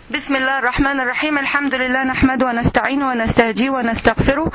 بسم الله الرحمن الرحيم الحمد لله نحمده ونستعينه ونستهديه ونستغفره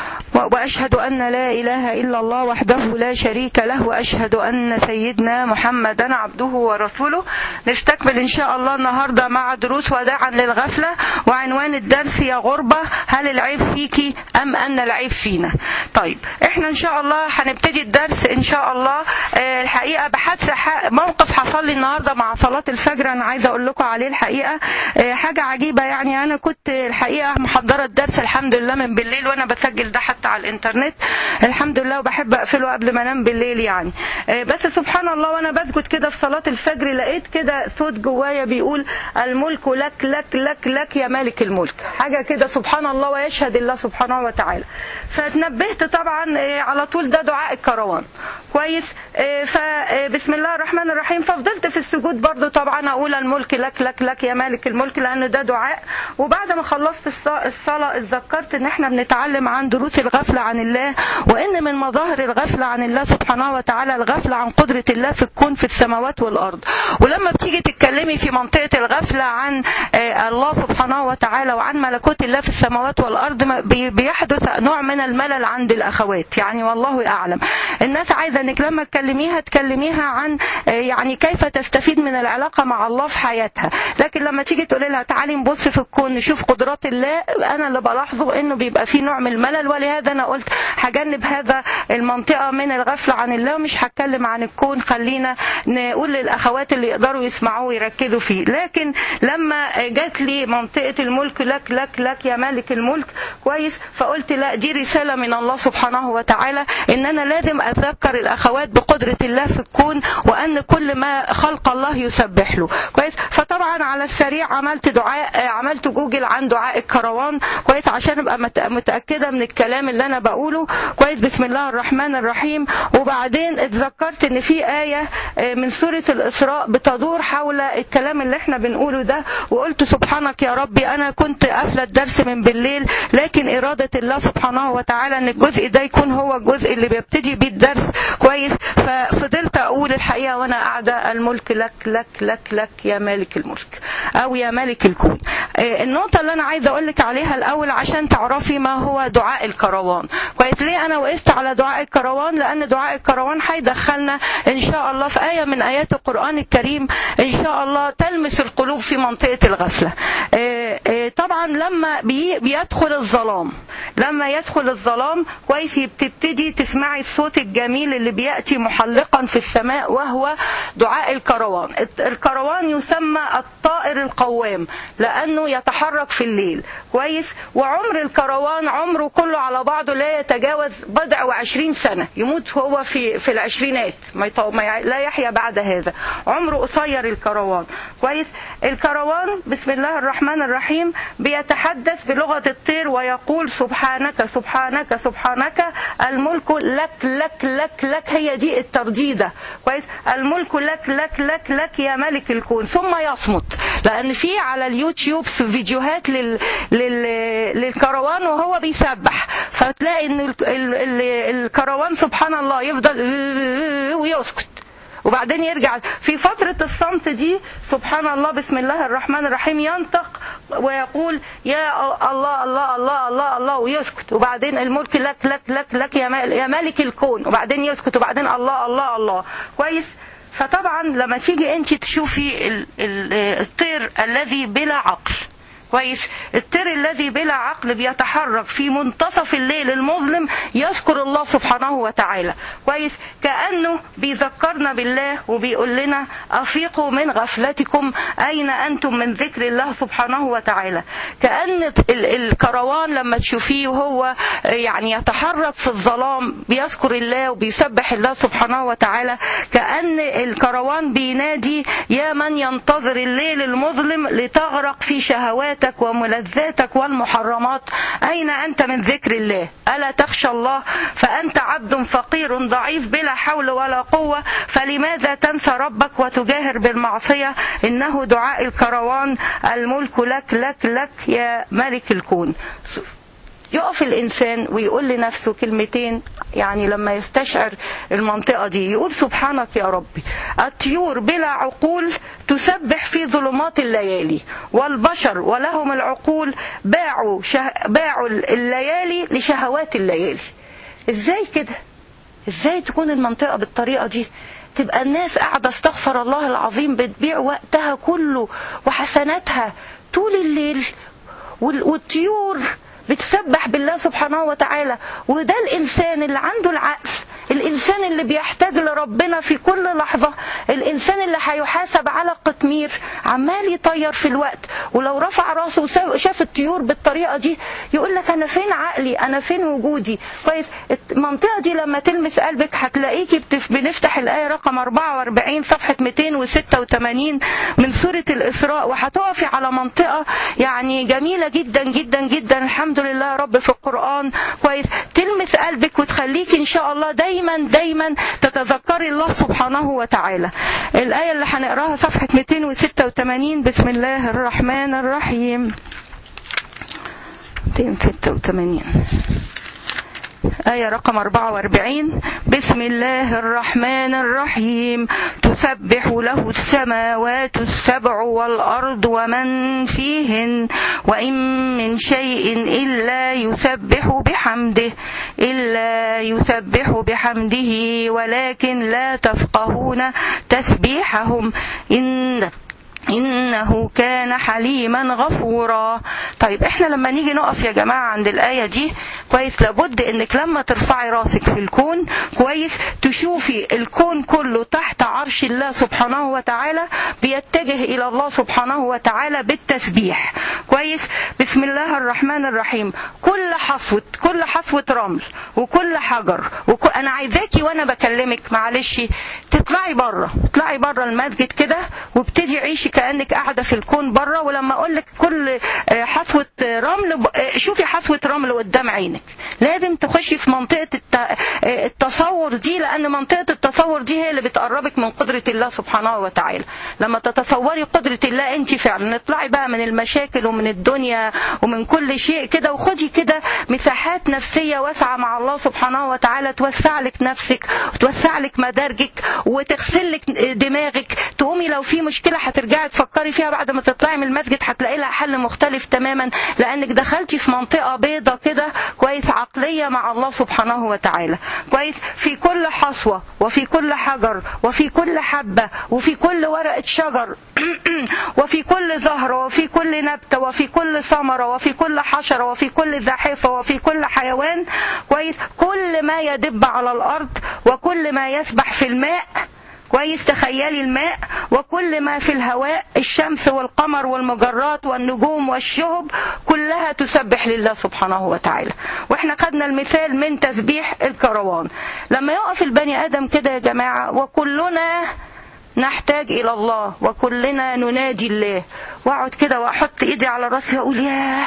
وأشهد أن لا إله إلا الله وحده لا شريك له وأشهد أن سيدنا محمدا عبده ورسوله نستكمل إن شاء الله النهاردة مع دروس وداعا للغفلة وعنوان الدرس يا غربة هل العيب فيكي أم أن العيب فينا طيب احنا إن شاء الله هنبتدي الدرس إن شاء الله آه، الحقيقة بحادثة ح- موقف حصل لي النهاردة مع صلاة الفجر أنا عايزة أقول لكم عليه الحقيقة آه، حاجة عجيبة يعني أنا كنت الحقيقة محضرة الدرس الحمد لله من بالليل وأنا بسجل ده حتى على الإنترنت الحمد لله وبحب أقفله قبل ما أنام بالليل يعني آه، بس سبحان الله وأنا بسجد كده في صلاة الفجر لقيت كده صوت جوايا بيقول الملك لك لك لك لك يا مالك الملك حاجة كده سبحان الله ويشهد الله سبحانه وتعالى فتنبهت طبعا آه، على طول ده دعاء الكروان كويس فبسم الله الرحمن الرحيم ففضلت في السجود برضو طبعا اقول الملك لك لك لك يا مالك الملك لان ده دعاء وبعد ما خلصت الص- الصلاه اتذكرت ان احنا بنتعلم عن دروس الغفله عن الله وان من مظاهر الغفله عن الله سبحانه وتعالى الغفله عن قدره الله في الكون في السماوات والارض ولما بتيجي تتكلمي في منطقه الغفله عن آه، الله سبحانه وتعالى وعن ملكوت الله في السماوات والارض ما- بي- بيحدث نوع من الملل عند الاخوات يعني والله اعلم الناس عايزه انك لما تكلميها تكلميها عن آه، يعني كيف تستفيد من العلاقه مع الله في حياتها لكن لما تيجي تقولي لها تعالي نبص في الكون نشوف قدرات الله انا اللي بلاحظه انه بيبقى في نوع من الملل ولهذا انا قلت هجنب هذا المنطقه من الغفله عن الله ومش هتكلم عن الكون خلينا نقول للاخوات اللي يقدروا يسمعوه ويركزوا فيه لكن لما جات لي منطقه الملك لك لك لك يا مالك الملك كويس فقلت لا دي رساله من الله سبحانه وتعالى ان انا لازم اذكر الاخوات بقدره الله في الكون وان كل ما خلق الله يسبح له كويس فطبعا على السريع عملت دعاء آه، عملت جوجل عن دعاء الكروان كويس عشان ابقى مت- متاكده من الكلام اللي انا بقوله كويس بسم الله الرحمن الرحيم وبعدين اتذكرت ان في ايه آه، من سوره الاسراء بتدور حول الكلام اللي احنا بنقوله ده وقلت سبحانك يا ربي انا كنت قافله الدرس من بالليل لكن اراده الله سبحانه وتعالى ان الجزء ده يكون هو الجزء اللي بيبتدي بيه الدرس كويس ففضلت اقول الحقيقه وانا قاعده الملك لك لك لك لك يا مالك الملك او يا مالك الكون آه، النقطه اللي انا عايزه اقول لك عليها الاول عشان تعرفي ما هو دعاء الكروان كويس ليه انا وقفت على دعاء الكروان لان دعاء الكروان هيدخلنا ان شاء الله في ايه من ايات القران الكريم ان شاء الله تلمس القلوب في منطقه الغفله آه، آه، طبعا لما بي- بيدخل الظلام لما يدخل الظلام كويس بتبتدي تسمعي الصوت الجميل اللي بياتي محلقا في السماء وهو دعاء الكروان الكروان يسمى الطائر القوام لانه يتحرك في الليل كويس وعمر الكروان عمره كله على بعضه لا يتجاوز بضع وعشرين سنة يموت هو في في العشرينات ما, يطو... ما ي... لا يحيا بعد هذا عمره قصير الكروان كويس الكروان بسم الله الرحمن الرحيم بيتحدث بلغة الطير ويقول سبحانك سبحانك سبحانك الملك لك لك لك لك هي دي الترديدة كويس الملك لك لك لك لك يا ملك الكون ثم يصمت لأن في على اليوتيوب فيديوهات لل... لل... للكروان وهو بيسبح فتلاقي ان ال... ال... ال... الكروان سبحان الله يفضل ويسكت وبعدين يرجع في فترة الصمت دي سبحان الله بسم الله الرحمن الرحيم ينطق ويقول يا الله الله الله الله الله ويسكت وبعدين الملك لك لك لك لك يا مال- يا مالك الكون وبعدين يسكت وبعدين الله الله الله كويس فطبعا لما تيجي انت تشوفي ال- ال- الطير الذي بلا عقل كويس الطير الذي بلا عقل بيتحرك في منتصف الليل المظلم يذكر الله سبحانه وتعالى كويس كأنه بيذكرنا بالله وبيقول لنا أفيقوا من غفلتكم أين أنتم من ذكر الله سبحانه وتعالى كأن ال- الكروان لما تشوفيه وهو يعني يتحرك في الظلام بيذكر الله وبيسبح الله سبحانه وتعالى كأن الكروان بينادي يا من ينتظر الليل المظلم لتغرق في شهواتك وملذاتك والمحرمات أين أنت من ذكر الله ألا تخشى الله فأنت عبد فقير ضعيف بلا حول ولا قوة فلماذا تنسى ربك وتجاهر بالمعصية إنه دعاء الكروان الملك لك لك لك يا ملك الكون يقف الانسان ويقول لنفسه كلمتين يعني لما يستشعر المنطقه دي يقول سبحانك يا ربي الطيور بلا عقول تسبح في ظلمات الليالي والبشر ولهم العقول باعوا شه... باعوا الليالي لشهوات الليالي ازاي كده ازاي تكون المنطقه بالطريقه دي تبقى الناس قاعده استغفر الله العظيم بتبيع وقتها كله وحسناتها طول الليل والطيور بتسبح بالله سبحانه وتعالى وده الانسان اللي عنده العقل الانسان اللي بيحتاج لربنا في كل لحظه الانسان اللي هيحاسب على قطمير عمال يطير في الوقت ولو رفع راسه وشاف الطيور بالطريقه دي يقول لك انا فين عقلي انا فين وجودي كويس المنطقه دي لما تلمس قلبك هتلاقيكي بتف... بنفتح الايه رقم 44 صفحه 286 من سوره الاسراء وهتقفي على منطقه يعني جميله جدا جدا جدا الحمد لله يا رب في القران كويس تلمس قلبك وتخليكي ان شاء الله دايما دايما دايما تتذكري الله سبحانه وتعالى الآية اللي هنقراها صفحة 286 بسم الله الرحمن الرحيم 286 آية رقم 44 بسم الله الرحمن الرحيم تسبح له السماوات السبع والأرض ومن فيهن وإن من شيء إلا يسبح بحمده إلا يسبح بحمده ولكن لا تفقهون تسبيحهم إن إنه كان حليما غفورا طيب احنا لما نيجي نقف يا جماعة عند الآية دي كويس لابد انك لما ترفعي راسك في الكون كويس تشوفي الكون كله تحت عرش الله سبحانه وتعالى بيتجه إلى الله سبحانه وتعالى بالتسبيح كويس بسم الله الرحمن الرحيم كل حصوة كل حصوة رمل وكل حجر وكل أنا عايزاكي وأنا بكلمك معلش تطلعي بره اطلعي بره المسجد كده وابتدي عيشي كانك قاعده في الكون بره ولما اقول لك كل حصوه رمل شوفي حصوه رمل قدام عينك لازم تخشي في منطقه التصور دي لان منطقه التصور دي هي اللي بتقربك من قدره الله سبحانه وتعالى لما تتصوري قدره الله انت فعلا اطلعي بقى من المشاكل ومن الدنيا ومن كل شيء كده وخدي كده مساحات نفسيه واسعه مع الله سبحانه وتعالى توسع لك نفسك وتوسع لك مدارجك وتغسل لك دماغك تقومي لو في مشكله هترجعي تفكري فيها بعد ما تطلعي من المسجد هتلاقي لها حل مختلف تماما لانك دخلتي في منطقه بيضة كده كويس عقليه مع الله سبحانه وتعالى كويس في كل حصوه وفي كل حجر وفي كل حبه وفي كل ورقه شجر وفي كل زهره وفي كل نبته وفي كل ثمره وفي كل حشره وفي كل زاحفه وفي كل حيوان كويس كل ما يدب على الارض وكل ما يسبح في الماء كويس تخيلي الماء وكل ما في الهواء الشمس والقمر والمجرات والنجوم والشهب كلها تسبح لله سبحانه وتعالى واحنا خدنا المثال من تسبيح الكروان لما يقف البني ادم كده يا جماعه وكلنا نحتاج الى الله وكلنا ننادي الله واقعد كده واحط ايدي على راسي واقول ياه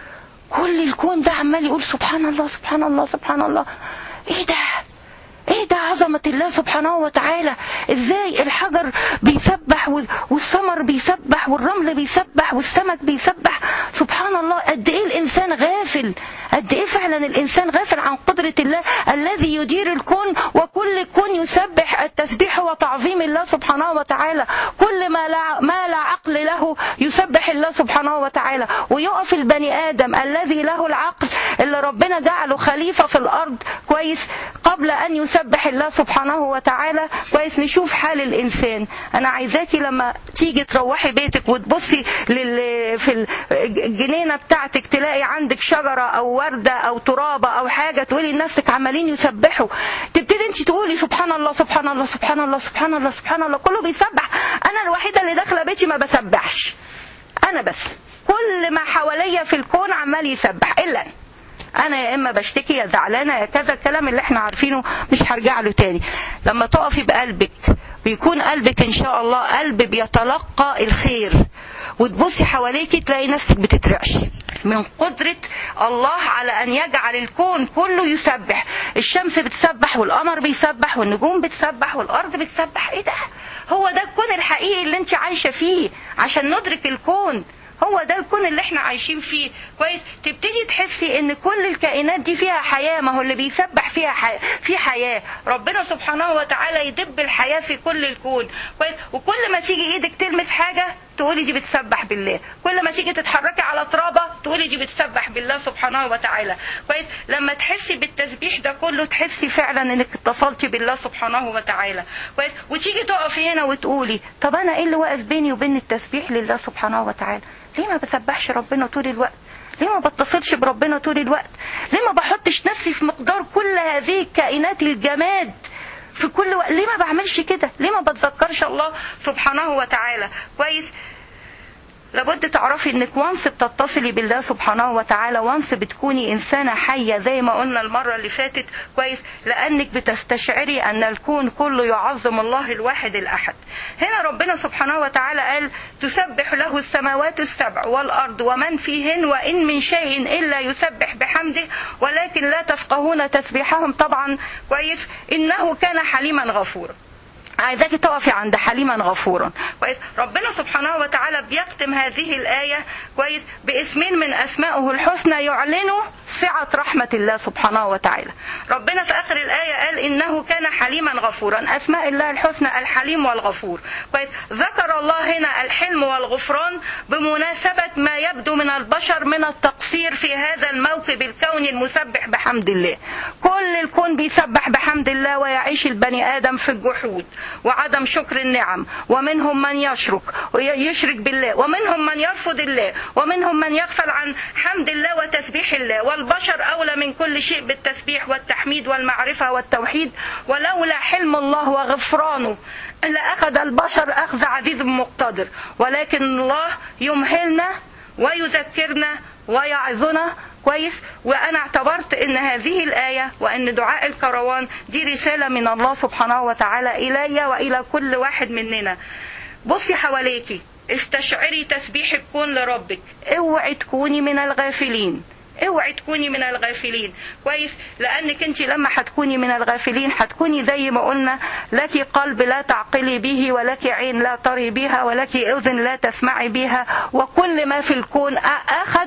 كل الكون ده عمال يقول سبحان الله سبحان الله سبحان الله ايه ده ايه ده عظمة الله سبحانه وتعالى ازاي الحجر بيسبح والثمر بيسبح والرمل بيسبح والسمك بيسبح سبحان الله قد ايه الانسان غافل قد ايه فعلا الانسان غافل عن قدرة الله الذي يدير الكون وكل الكون يسبح التسبيح وتعظيم الله سبحانه وتعالى كل ما لا, ما لا عقل له يسبح الله سبحانه وتعالى ويقف البني ادم الذي له العقل اللي ربنا جعله خليفة في الارض كويس قبل ان يسبح الله سبحانه وتعالى كويس نشوف حال الانسان انا عايزاكي لما تيجي تروحي بيتك وتبصي لل... في الجنينه بتاعتك تلاقي عندك شجره او ورده او ترابه او حاجه تقولي لنفسك عمالين يسبحوا تبتدي انت تقولي سبحان الله سبحان الله سبحان الله سبحان الله سبحان الله كله بيسبح انا الوحيده اللي داخله بيتي ما بسبحش انا بس كل ما حواليا في الكون عمال يسبح الا أنا. انا يا اما بشتكي يا زعلانه يا كذا الكلام اللي احنا عارفينه مش هرجع له تاني لما تقفي بقلبك بيكون قلبك ان شاء الله قلب بيتلقى الخير وتبصي حواليكي تلاقي نفسك بتترعشي من قدرة الله على أن يجعل الكون كله يسبح الشمس بتسبح والقمر بيسبح والنجوم بتسبح والأرض بتسبح إيه ده هو ده الكون الحقيقي اللي انت عايشة فيه عشان ندرك الكون هو ده الكون اللي احنا عايشين فيه كويس تبتدي تحسي ان كل الكائنات دي فيها حياه ما هو اللي بيسبح فيها حياه في حياه ربنا سبحانه وتعالى يدب الحياه في كل الكون كويس وكل ما تيجي ايدك تلمس حاجه تقولي دي بتسبح بالله كل ما تيجي تتحركي على ترابه تقولي دي بتسبح بالله سبحانه وتعالى كويس لما تحسي بالتسبيح ده كله تحسي فعلا انك اتصلتي بالله سبحانه وتعالى كويس وتيجي تقفي هنا وتقولي طب انا ايه اللي واقف بيني وبين التسبيح لله سبحانه وتعالى ليه ما بسبحش ربنا طول الوقت ليه ما بتصلش بربنا طول الوقت ليه ما بحطش نفسي في مقدار كل هذه الكائنات الجماد في كل وقت ليه ما بعملش كده ليه ما بتذكرش الله سبحانه وتعالى كويس لابد تعرفي انك وانس بتتصلي بالله سبحانه وتعالى وانس بتكوني انسانه حيه زي ما قلنا المره اللي فاتت كويس لانك بتستشعري ان الكون كله يعظم الله الواحد الاحد هنا ربنا سبحانه وتعالى قال تسبح له السماوات السبع والارض ومن فيهن وان من شيء الا يسبح بحمده ولكن لا تفقهون تسبيحهم طبعا كويس انه كان حليما غفورا عايزاكي تقفي عند حليما غفورا كويس ربنا سبحانه وتعالى بيختم هذه الآية كويس باسمين من أسمائه الحسنى يعلنوا سعة رحمة الله سبحانه وتعالى ربنا في آخر الآية قال إنه كان حليما غفورا أسماء الله الحسنى الحليم والغفور كويس ذكر الله هنا الحلم والغفران بمناسبة ما يبدو من البشر من التقصير في هذا الموكب الكوني المسبح بحمد الله كل الكون بيسبح بحمد الله ويعيش البني آدم في الجحود وعدم شكر النعم ومنهم من يشرك ويشرك بالله ومنهم من يرفض الله ومنهم من يغفل عن حمد الله وتسبيح الله والبشر أولى من كل شيء بالتسبيح والتحميد والمعرفة والتوحيد ولولا حلم الله وغفرانه لأخذ البشر أخذ عزيز مقتدر ولكن الله يمهلنا ويذكرنا ويعظنا كويس وانا اعتبرت ان هذه الايه وان دعاء الكروان دي رساله من الله سبحانه وتعالى الي والى كل واحد مننا بصي حواليكي استشعري تسبيح الكون لربك اوعي تكوني من الغافلين اوعي تكوني من الغافلين كويس لانك انت لما هتكوني من الغافلين هتكوني زي ما قلنا لك قلب لا تعقلي به ولك عين لا تري بها ولك اذن لا تسمعي بها وكل ما في الكون اخذ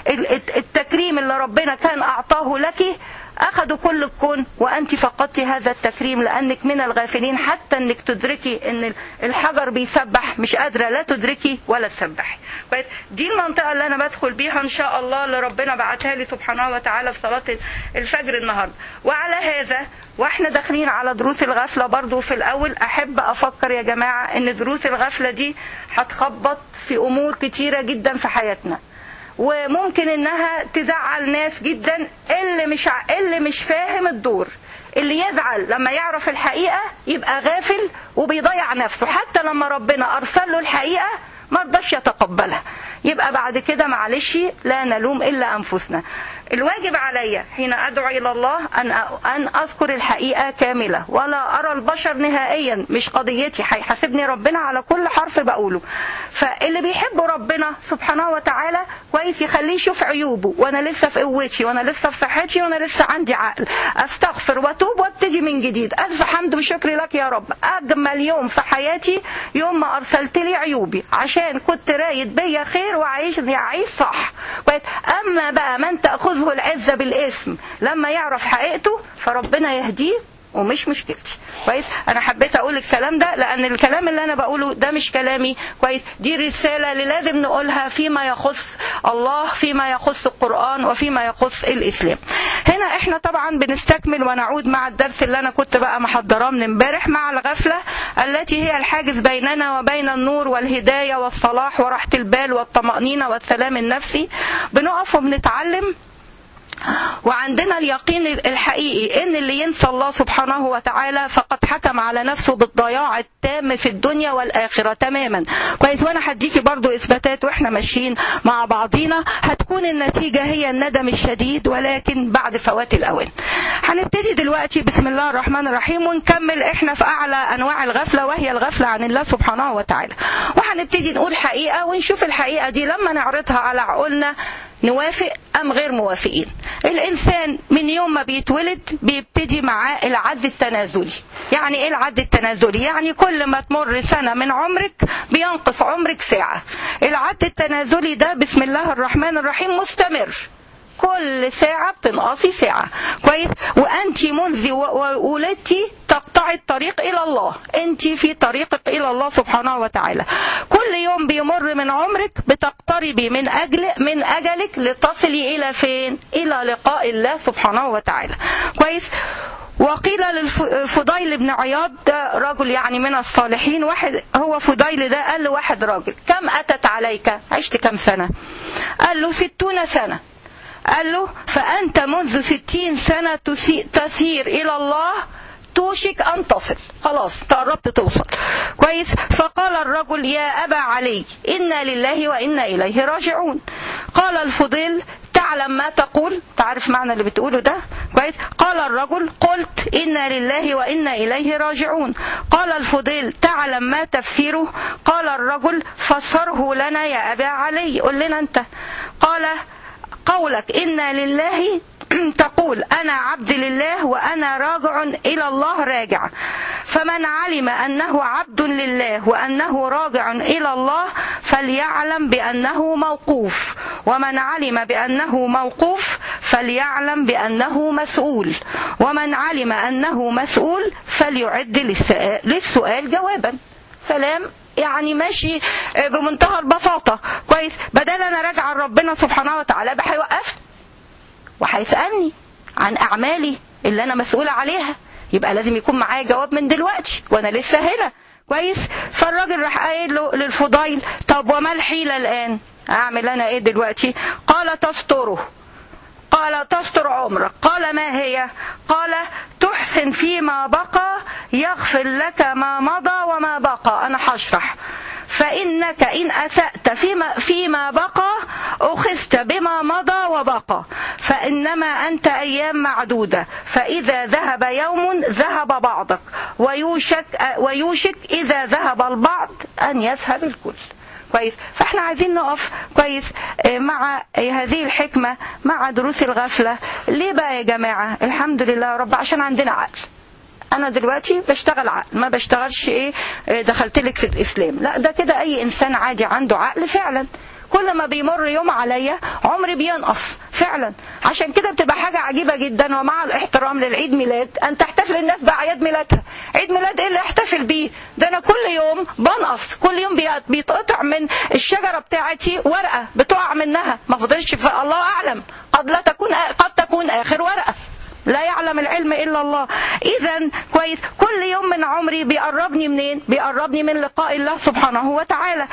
التكريم اللي ربنا كان اعطاه لك أخذوا كل الكون وأنت فقدت هذا التكريم لأنك من الغافلين حتى أنك تدركي أن الحجر بيسبح مش قادرة لا تدركي ولا تسبحي دي المنطقة اللي أنا بدخل بيها إن شاء الله اللي ربنا بعتها لي سبحانه وتعالى في صلاة الفجر النهاردة وعلى هذا واحنا داخلين على دروس الغفلة برضو في الأول أحب أفكر يا جماعة أن دروس الغفلة دي هتخبط في أمور كتيرة جدا في حياتنا وممكن انها تزعل ناس جدا اللي مش ع... اللي مش فاهم الدور اللي يزعل لما يعرف الحقيقه يبقى غافل وبيضيع نفسه حتى لما ربنا ارسل له الحقيقه ما رضاش يتقبلها يبقى بعد كده معلش لا نلوم الا انفسنا الواجب علي حين ادعو الى الله ان ان اذكر الحقيقه كامله ولا ارى البشر نهائيا مش قضيتي هيحاسبني ربنا على كل حرف بقوله فاللي بيحب ربنا سبحانه وتعالى كويس يخليه يشوف عيوبه وانا لسه في قوتي وانا لسه في صحتي وانا لسه عندي عقل استغفر واتوب وابتدي من جديد الف حمد وشكر لك يا رب اجمل يوم في حياتي يوم ما ارسلت لي عيوبي عشان كنت رايد بيا خير وعايشني اعيش صح كويس اما بقى من تاخذ تأخذه العزة بالاسم لما يعرف حقيقته فربنا يهديه ومش مشكلتي كويس انا حبيت اقول الكلام ده لان الكلام اللي انا بقوله ده مش كلامي كويس دي رساله اللي لازم نقولها فيما يخص الله فيما يخص القران وفيما يخص الاسلام هنا احنا طبعا بنستكمل ونعود مع الدرس اللي انا كنت بقى محضراه من امبارح مع الغفله التي هي الحاجز بيننا وبين النور والهدايه والصلاح وراحه البال والطمانينه والسلام النفسي بنقف وبنتعلم وعندنا اليقين الحقيقي ان اللي ينسى الله سبحانه وتعالى فقد حكم على نفسه بالضياع التام في الدنيا والاخره تماما كويس وانا هديكي برضو اثباتات واحنا ماشيين مع بعضينا هتكون النتيجه هي الندم الشديد ولكن بعد فوات الاوان هنبتدي دلوقتي بسم الله الرحمن الرحيم ونكمل احنا في اعلى انواع الغفله وهي الغفله عن الله سبحانه وتعالى وهنبتدي نقول حقيقه ونشوف الحقيقه دي لما نعرضها على عقولنا نوافق ام غير موافقين الانسان من يوم ما بيتولد بيبتدي معاه العد التنازلي يعني ايه العد التنازلي يعني كل ما تمر سنه من عمرك بينقص عمرك ساعه العد التنازلي ده بسم الله الرحمن الرحيم مستمر كل ساعة بتنقصي ساعة كويس وأنت منذ ولدتي تقطعي الطريق إلى الله أنت في طريقك إلى الله سبحانه وتعالى كل يوم بيمر من عمرك بتقتربي من أجل من أجلك لتصلي إلى فين إلى لقاء الله سبحانه وتعالى كويس وقيل للفضيل بن عياض ده رجل يعني من الصالحين واحد هو فضيل ده قال له واحد راجل كم أتت عليك عشت كم سنة قال له ستون سنة قال له فأنت منذ ستين سنة تسير إلى الله توشك أن تصل خلاص قربت توصل كويس فقال الرجل يا أبا علي إنا لله وإنا إليه راجعون قال الفضيل تعلم ما تقول تعرف معنى اللي بتقوله ده كويس قال الرجل قلت إنا لله وإنا إليه راجعون قال الفضيل تعلم ما تفسيره قال الرجل فسره لنا يا أبا علي قل لنا أنت قال قولك إنا لله تقول أنا عبد لله وأنا راجع إلى الله راجع فمن علم أنه عبد لله وأنه راجع إلى الله فليعلم بأنه موقوف ومن علم بأنه موقوف فليعلم بأنه مسؤول ومن علم أنه مسؤول فليعد للسؤال جوابا كلام يعني ماشي بمنتهى البساطة كويس بدل أنا راجعة لربنا سبحانه وتعالى هيوقفني وهيسألني عن أعمالي اللي أنا مسؤولة عليها يبقى لازم يكون معايا جواب من دلوقتي وأنا لسه هنا كويس فالراجل راح قايل له للفضيل طب وما الحيلة الآن أعمل أنا إيه دلوقتي قال تستره قال تستر عمرك قال ما هي قال تحسن فيما بقى يغفر لك ما مضى وما بقى أنا هشرح فإنك إن أسأت فيما, فيما بقى أخذت بما مضى وبقى فإنما أنت أيام معدودة فإذا ذهب يوم ذهب بعضك ويوشك, ويوشك إذا ذهب البعض أن يذهب الكل كويس فاحنا عايزين نقف كويس مع هذه الحكمة مع دروس الغفلة ليه بقى يا جماعة الحمد لله يا رب عشان عندنا عقل انا دلوقتي بشتغل عقل ما بشتغلش ايه دخلت لك في الاسلام لا ده كده اي انسان عادي عنده عقل فعلا كل ما بيمر يوم عليا عمري بينقص فعلا عشان كده بتبقى حاجة عجيبة جدا ومع الاحترام للعيد ميلاد أن تحتفل الناس بأعياد ميلادها عيد ميلاد إيه اللي احتفل بيه ده أنا كل يوم بنقص كل يوم بيتقطع من الشجرة بتاعتي ورقة بتقع منها ما فضلش الله أعلم قد لا تكون قد تكون آخر ورقة لا يعلم العلم الا الله اذا كويس كل يوم من عمري بيقربني منين بيقربني من لقاء الله سبحانه وتعالى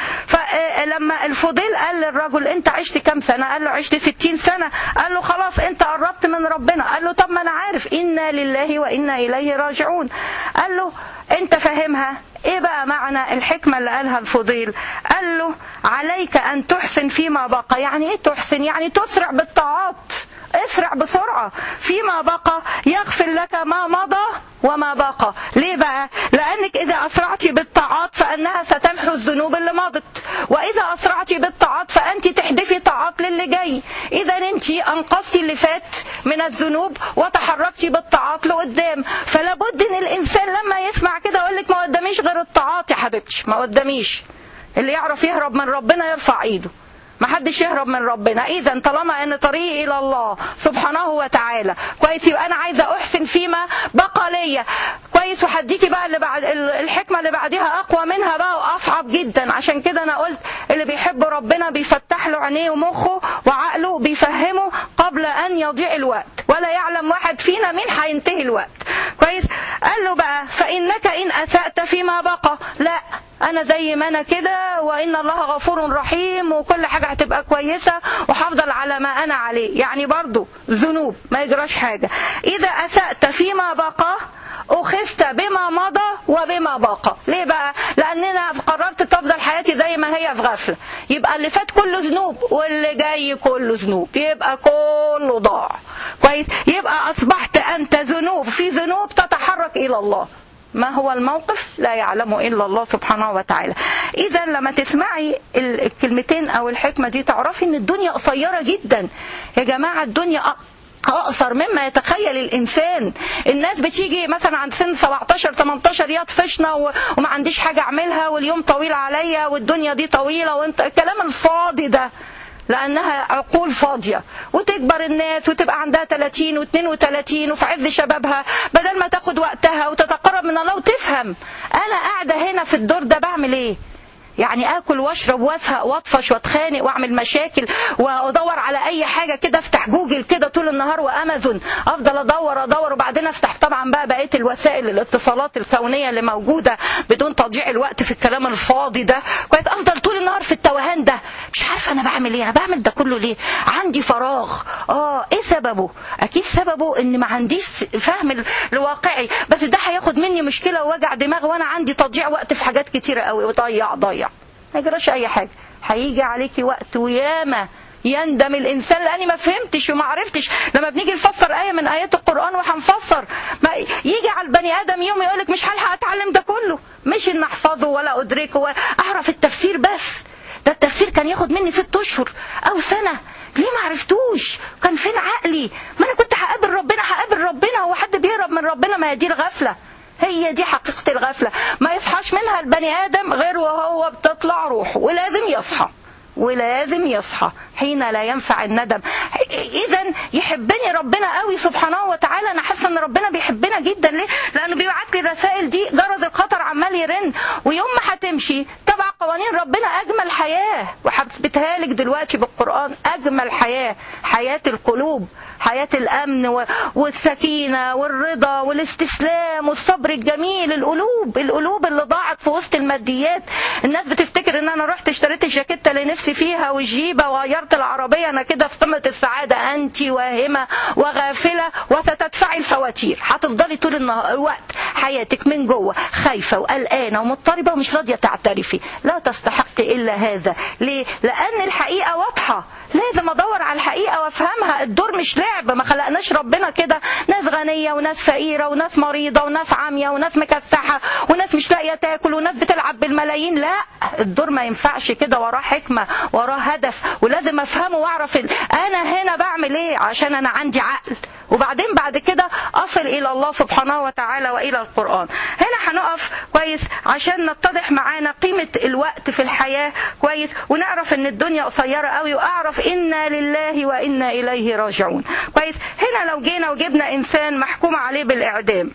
فلما الفضيل قال للرجل انت عشت كم سنه قال له عشت ستين سنه قال له خلاص انت قربت من ربنا قال له طب ما انا عارف انا لله وانا اليه راجعون قال له انت فاهمها ايه بقى معنى الحكمة اللي قالها الفضيل قال له عليك ان تحسن فيما بقى يعني ايه تحسن يعني تسرع بالطاعات اسرع بسرعة فيما بقى يغفر لك ما مضى وما بقى ليه بقى لأنك إذا أسرعت بالطاعات فأنها ستمحو الذنوب اللي مضت وإذا أسرعت بالطاعات فأنت تحدفي طاعات للي جاي إذا أنت أنقذتي اللي فات من الذنوب وتحركتي بالطاعات لقدام فلا بد إن الإنسان لما يسمع كده يقول لك ما قداميش غير الطاعات يا حبيبتي ما قداميش اللي يعرف يهرب من ربنا يرفع ايده ما حدش يهرب من ربنا اذا طالما ان طريقي الى الله سبحانه وتعالى كويس يبقى انا عايزه احسن فيما بقى ليا كويس وهديكي بقى اللي بعد الحكمه اللي بعديها اقوى منها بقى واصعب جدا عشان كده انا قلت اللي بيحب ربنا بيفتح له عينيه ومخه وعقله بيفهمه قبل ان يضيع الوقت ولا يعلم واحد فينا مين هينتهي الوقت كويس قال له بقى فانك ان اسات فيما بقى لا انا زي ما انا كده وان الله غفور رحيم وكل حاجه هتبقى كويسه وهفضل على ما انا عليه يعني برضو ذنوب ما يجراش حاجه اذا اسات فيما بقى أخذت بما مضى وبما بقى ليه بقى لأننا قررت تفضل حياتي زي ما هي في غفلة يبقى اللي فات كله ذنوب واللي جاي كله ذنوب يبقى كله ضاع كويس يبقى أصبحت أنت ذنوب في ذنوب تتحرك إلى الله ما هو الموقف لا يعلمه إلا الله سبحانه وتعالى إذا لما تسمعي الكلمتين أو الحكمة دي تعرفي إن الدنيا قصيرة جدا يا جماعة الدنيا اقصر مما يتخيل الانسان الناس بتيجي مثلا عند سن 17 18 يطفشنا و... وما عنديش حاجه اعملها واليوم طويل عليا والدنيا دي طويله وانت الكلام الفاضي ده لانها عقول فاضيه وتكبر الناس وتبقى عندها 30 و32 وفي عز شبابها بدل ما تاخد وقتها وتتقرب من الله وتفهم انا قاعده هنا في الدور ده بعمل ايه يعني اكل واشرب وازهق واطفش واتخانق واعمل مشاكل وادور على اي حاجه كده افتح جوجل كده طول النهار وامازون افضل ادور ادور وبعدين افتح طبعا بقى بقيه الوسائل الاتصالات الكونيه اللي موجوده بدون تضييع الوقت في الكلام الفاضي ده كويس افضل طول النهار في التوهان ده مش عارفه انا بعمل ايه انا بعمل ده كله ليه عندي فراغ اه ايه سببه اكيد سببه ان ما عنديش فهم الواقعي بس ده هياخد مني مشكله ووجع دماغ وانا عندي تضييع وقت في حاجات كتيره قوي وضيع ضيع ما يجراش اي حاجه هيجي عليكي وقت وياما يندم الانسان لاني ما فهمتش وما عرفتش لما بنيجي نفسر ايه من ايات القران وهنفسر ما يجي على البني ادم يوم يقول لك مش هلحق اتعلم ده كله مش ان احفظه ولا ادركه ولا اعرف التفسير بس ده التفسير كان ياخد مني ست اشهر او سنه ليه ما عرفتوش كان فين عقلي ما انا كنت هقابل ربنا هقابل ربنا هو حد بيهرب من ربنا ما هي دي الغفله هي دي حقيقة الغفلة ما يصحاش منها البني آدم غير وهو بتطلع روحه ولازم يصحى ولازم يصحى حين لا ينفع الندم اذا يحبني ربنا قوي سبحانه وتعالى انا حاسه ان ربنا بيحبنا جدا ليه لانه بيبعت لي الرسائل دي جرس الخطر عمال يرن ويوم ما هتمشي تبع قوانين ربنا اجمل حياه وهثبتها لك دلوقتي بالقران اجمل حياه حياه القلوب حياه الامن والسكينه والرضا والاستسلام والصبر الجميل القلوب القلوب اللي ضاعت في وسط الماديات الناس بتفتكر ان انا رحت اشتريت الجاكيته اللي نفسي فيها والجيبه وغيرت العربيه انا كده في قمه السعاده انت واهمه وغافله وستدفعي الفواتير هتفضلي طول النهار الوقت حياتك من جوه خايفه وقلقانه ومضطربه ومش راضيه تعترفي لا تستحقي الا هذا ليه لان الحقيقه واضحه لازم ادور على الحقيقه وافهمها الدور مش لعب ما خلقناش ربنا كده ناس غنيه وناس فقيره وناس مريضه وناس عاميه وناس مكسحه وناس مش لاقيه تاكل وناس بتلعب بالملايين لا الدور ما ينفعش كده وراه حكمه وراه هدف ولازم افهمه واعرف انا هنا بعمل ايه عشان انا عندي عقل وبعدين بعد كده اصل الى الله سبحانه وتعالى والى القران هنا هنقف كويس عشان نتضح معانا قيمه الوقت في الحياه كويس ونعرف ان الدنيا قصيره قوي واعرف انا لله وانا اليه راجعون كويس هنا لو جينا وجبنا انسان محكوم عليه بالاعدام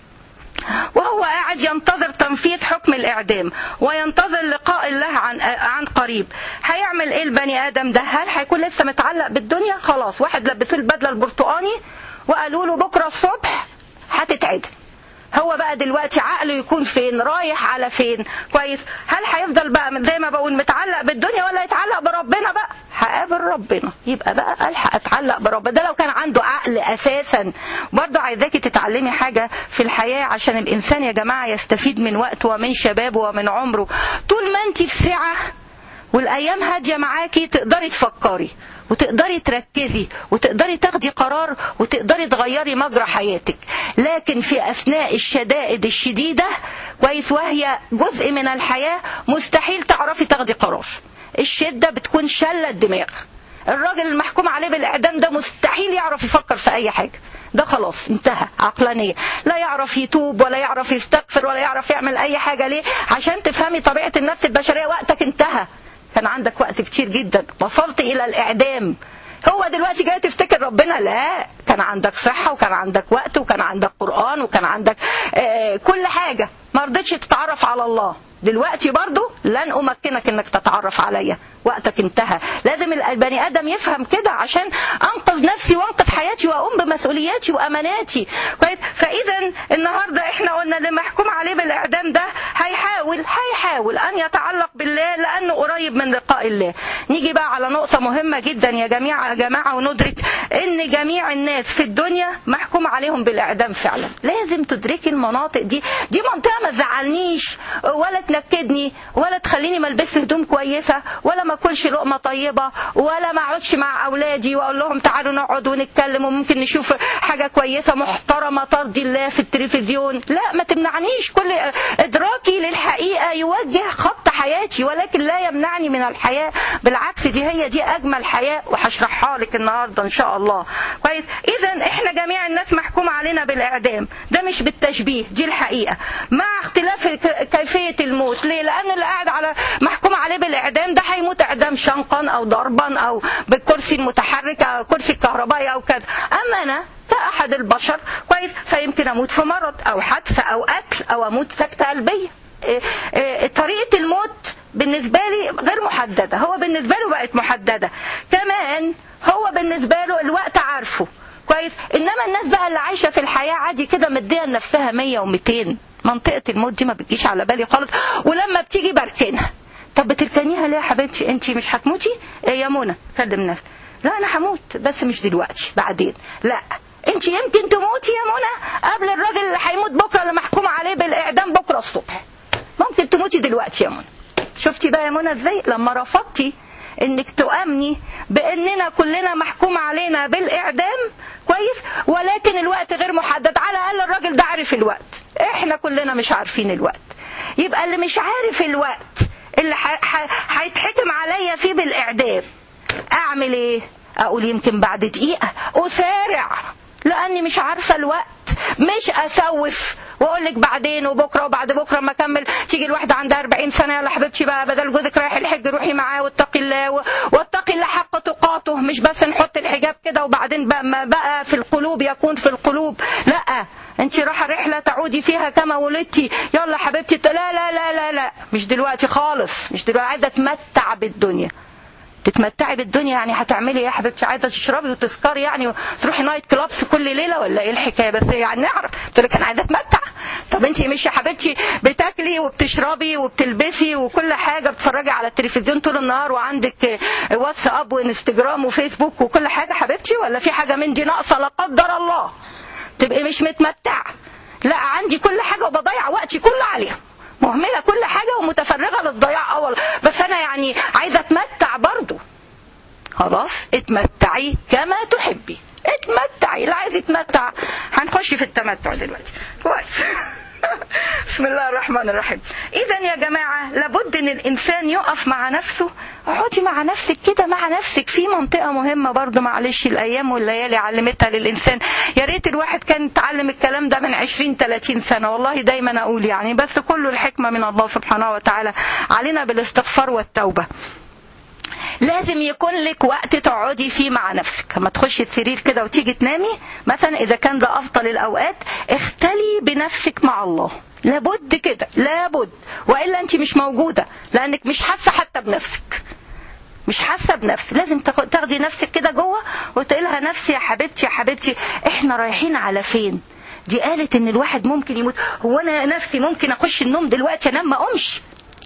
وهو قاعد ينتظر تنفيذ حكم الاعدام وينتظر لقاء الله عن عن قريب هيعمل ايه البني ادم ده هل هيكون لسه متعلق بالدنيا خلاص واحد لبسوه البدله البرتقاني وقالوا له بكره الصبح هتتعدم هو بقى دلوقتي عقله يكون فين رايح على فين كويس هل هيفضل بقى زي ما بقول متعلق بالدنيا ولا يتعلق بربنا بقى هقابل ربنا يبقى بقى الحق اتعلق بربنا ده لو كان عنده عقل اساسا برضه عايزاكي تتعلمي حاجه في الحياه عشان الانسان يا جماعه يستفيد من وقته ومن شبابه ومن عمره طول ما انت في سعه والايام هاديه معاكي تقدري تفكري وتقدري تركزي وتقدري تاخدي قرار وتقدري تغيري مجرى حياتك لكن في اثناء الشدائد الشديده كويس وهي جزء من الحياه مستحيل تعرفي تاخدي قرار الشده بتكون شله الدماغ الراجل المحكوم عليه بالاعدام ده مستحيل يعرف يفكر في اي حاجه ده خلاص انتهى عقلانية لا يعرف يتوب ولا يعرف يستغفر ولا يعرف يعمل اي حاجة ليه عشان تفهمي طبيعة النفس البشرية وقتك انتهى كان عندك وقت كتير جدا وصلت الى الاعدام هو دلوقتي جاي تفتكر ربنا لا كان عندك صحة وكان عندك وقت وكان عندك قرآن وكان عندك آه كل حاجة ما رضيتش تتعرف على الله دلوقتي برضو لن أمكنك انك تتعرف عليا وقتك انتهى لازم البني ادم يفهم كده عشان انقذ نفسي وانقذ حياتي واقوم بمسؤولياتي واماناتي كويس فاذا النهارده احنا قلنا اللي محكوم عليه بالاعدام ده هيحاول هيحاول ان يتعلق بالله لانه قريب من لقاء الله نيجي بقى على نقطه مهمه جدا يا جماعه يا جماعه وندرك ان جميع الناس في الدنيا محكوم عليهم بالاعدام فعلا لازم تدركي المناطق دي دي منطقه ما تزعلنيش ولا تنكدني ولا تخليني ما البس هدوم كويسه ولا ما اكلش لقمه طيبه ولا ما اقعدش مع اولادي واقول لهم تعالوا نقعد ونتكلم وممكن نشوف حاجه كويسه محترمه ترضي الله في التلفزيون لا ما تمنعنيش كل ادراكي للحقيقه يوجه خط حياتي ولكن لا يمنعني من الحياه بالعكس دي هي دي اجمل حياه وهشرحها لك النهارده ان شاء الله كويس اذا احنا جميع الناس محكوم علينا بالاعدام ده مش بالتشبيه دي الحقيقه مع اختلاف ك- كيفيه الموت ليه لان اللي قاعد على محكوم عليه بالاعدام ده هيموت اعدام شنقا او ضربا او بالكرسي المتحرك او كرسي الكهربائي او كذا اما انا كأحد البشر كويس فيمكن أموت في مرض أو حادثة أو قتل أو أموت سكتة قلبية إيه إيه طريقة الموت بالنسبة لي غير محددة هو بالنسبة له بقت محددة كمان هو بالنسبة له الوقت عارفه كويس انما الناس بقى اللي عايشه في الحياه عادي كده مديه لنفسها 100 و200 منطقه الموت دي ما بتجيش على بالي خالص ولما بتيجي بركنها طب بتركنيها ليه يا حبيبتي انت مش هتموتي إيه يا منى كلم نفسك لا انا هموت بس مش دلوقتي بعدين لا انت يمكن تموتي يا منى قبل الراجل اللي هيموت بكره اللي محكوم عليه بالاعدام بكره الصبح ممكن تموتي دلوقتي يا منى شفتي بقى يا منى ازاي لما رفضتي انك تؤمني باننا كلنا محكوم علينا بالاعدام كويس ولكن الوقت غير محدد على الاقل الراجل ده عارف الوقت احنا كلنا مش عارفين الوقت يبقى اللي مش عارف الوقت اللي ح- ح- هيتحكم عليا فيه بالاعدام اعمل ايه اقول يمكن بعد دقيقه اسارع لاني مش عارفه الوقت مش اسوف واقول لك بعدين وبكره وبعد بكره اما اكمل تيجي الواحده عندها 40 سنه يلا حبيبتي بقى بدل جوزك رايح الحج روحي معاه واتقي الله و- واتقي الله حق تقاته مش بس نحط الحجاب كده وبعدين بقى ما بقى في القلوب يكون في القلوب لا انت رايحه رحله تعودي فيها كما ولدتي يلا حبيبتي لا لا لا لا لا مش دلوقتي خالص مش دلوقتي عايزه اتمتع بالدنيا تتمتعي بالدنيا يعني هتعملي ايه يا حبيبتي عايزه تشربي وتسكري يعني وتروحي نايت كلابس كل ليله ولا ايه الحكايه بس يعني نعرف قلت لك انا عايزه اتمتع طب انت مش يا حبيبتي بتاكلي وبتشربي وبتلبسي وكل حاجه بتتفرجي على التلفزيون طول النهار وعندك واتساب وانستجرام وفيسبوك وكل حاجه حبيبتي ولا في حاجه من دي ناقصه لا قدر الله تبقي مش متمتعه لا عندي كل حاجه وبضيع وقتي كله عليها مهمله كل حاجه ومتفرغه للضياع اول بس انا يعني عايزه اتمتع برضو خلاص اتمتعي كما تحبي اتمتعي اللي عايز يتمتع هنخش في التمتع دلوقتي كويس بسم الله الرحمن الرحيم اذا يا جماعه لابد ان الانسان يقف مع نفسه اقعدي مع نفسك كده مع نفسك في منطقه مهمه برضو معلش الايام والليالي علمتها للانسان يا ريت الواحد كان يتعلم الكلام ده من 20 30 سنه والله دايما اقول يعني بس كله الحكمه من الله سبحانه وتعالى علينا بالاستغفار والتوبه لازم يكون لك وقت تقعدي فيه مع نفسك لما تخشي السرير كده وتيجي تنامي مثلا اذا كان ده افضل الاوقات اختلي بنفسك مع الله لابد كده لابد والا انت مش موجوده لانك مش حاسه حتى بنفسك مش حاسه بنفسك لازم تاخ- تاخدي نفسك كده جوه وتقولي لها نفسي يا حبيبتي يا حبيبتي احنا رايحين على فين دي قالت ان الواحد ممكن يموت هو انا نفسي ممكن اخش النوم دلوقتي انام ما اقومش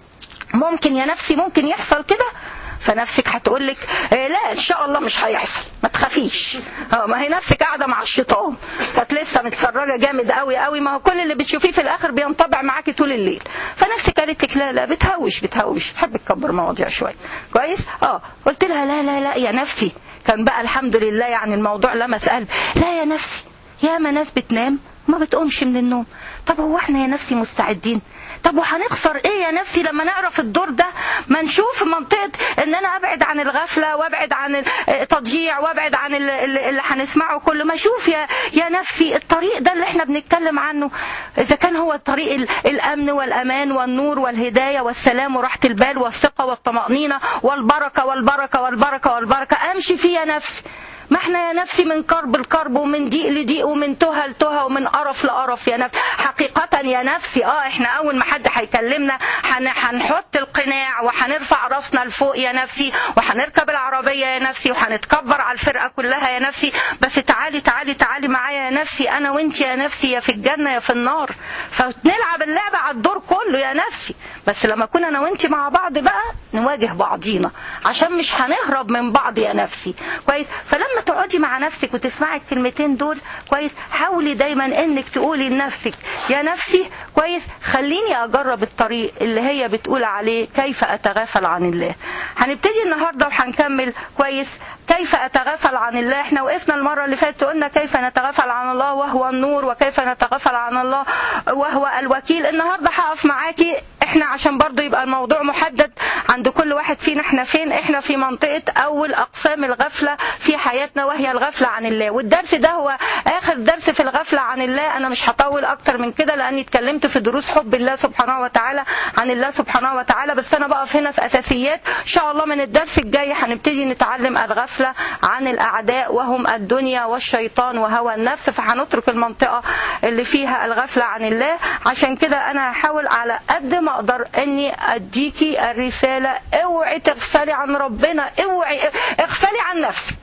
ممكن يا نفسي ممكن يحصل كده فنفسك هتقول لك إيه لا ان شاء الله مش هيحصل ما تخافيش اه ما هي نفسك قاعده مع الشيطان كانت لسه متسرجه جامد قوي قوي ما هو كل اللي بتشوفيه في الاخر بينطبع معاكي طول الليل فنفسك قالت لك لا لا بتهوش بتهوش تحب تكبر مواضيع شويه كويس اه قلت لها لا لا لا يا نفسي كان بقى الحمد لله يعني الموضوع لمس قلب لا يا نفسي يا ما ناس بتنام ما بتقومش من النوم طب هو احنا يا نفسي مستعدين طب وهنخسر ايه يا نفسي لما نعرف الدور ده ما نشوف منطقه ان انا ابعد عن الغفله وابعد عن التضييع وابعد عن ال- ال- اللي هنسمعه كله ما اشوف يا يا نفسي الطريق ده اللي احنا بنتكلم عنه اذا كان هو طريق ال- الامن والامان والنور والهدايه والسلام وراحه البال والثقه والطمانينه والبركه والبركه والبركه والبركه امشي فيه يا نفسي ما احنا يا نفسي من كرب لكرب ومن ضيق لضيق ومن تهى لتهى ومن قرف لقرف يا نفسي حقيقة يا نفسي اه احنا اول ما حد هيكلمنا هن- هنحط القناع وهنرفع راسنا لفوق يا نفسي وهنركب العربية يا نفسي وهنتكبر على الفرقة كلها يا نفسي بس تعالي تعالي تعالي معايا يا نفسي انا وانت يا نفسي يا في الجنة يا في النار فنلعب اللعبة على الدور كله يا نفسي بس لما كنا انا وانت مع بعض بقى نواجه بعضينا عشان مش هنهرب من بعض يا نفسي كويس فلما تقعدي مع نفسك وتسمعي الكلمتين دول كويس حاولي دايما انك تقولي لنفسك يا نفسي كويس خليني اجرب الطريق اللي هي بتقول عليه كيف اتغافل عن الله هنبتدي النهارده وهنكمل كويس كيف اتغافل عن الله احنا وقفنا المره اللي فاتت قلنا كيف نتغافل عن الله وهو النور وكيف نتغافل عن الله وهو الوكيل النهارده هقف معاكي احنا عشان برضو يبقى الموضوع محدد عند كل واحد فينا احنا فين احنا في منطقة اول اقسام الغفلة في حياتنا وهي الغفلة عن الله والدرس ده هو اخر درس في الغفلة عن الله انا مش هطول اكتر من كده لاني اتكلمت في دروس حب الله سبحانه وتعالى عن الله سبحانه وتعالى بس انا بقف هنا في اساسيات ان شاء الله من الدرس الجاي هنبتدي نتعلم الغفلة عن الاعداء وهم الدنيا والشيطان وهوى النفس فهنترك المنطقة اللي فيها الغفلة عن الله عشان كده انا هحاول على قد ما اقدر اني اديكي الرسالة اوعي تغفلي عن ربنا اوعي اغفلي عن نفسك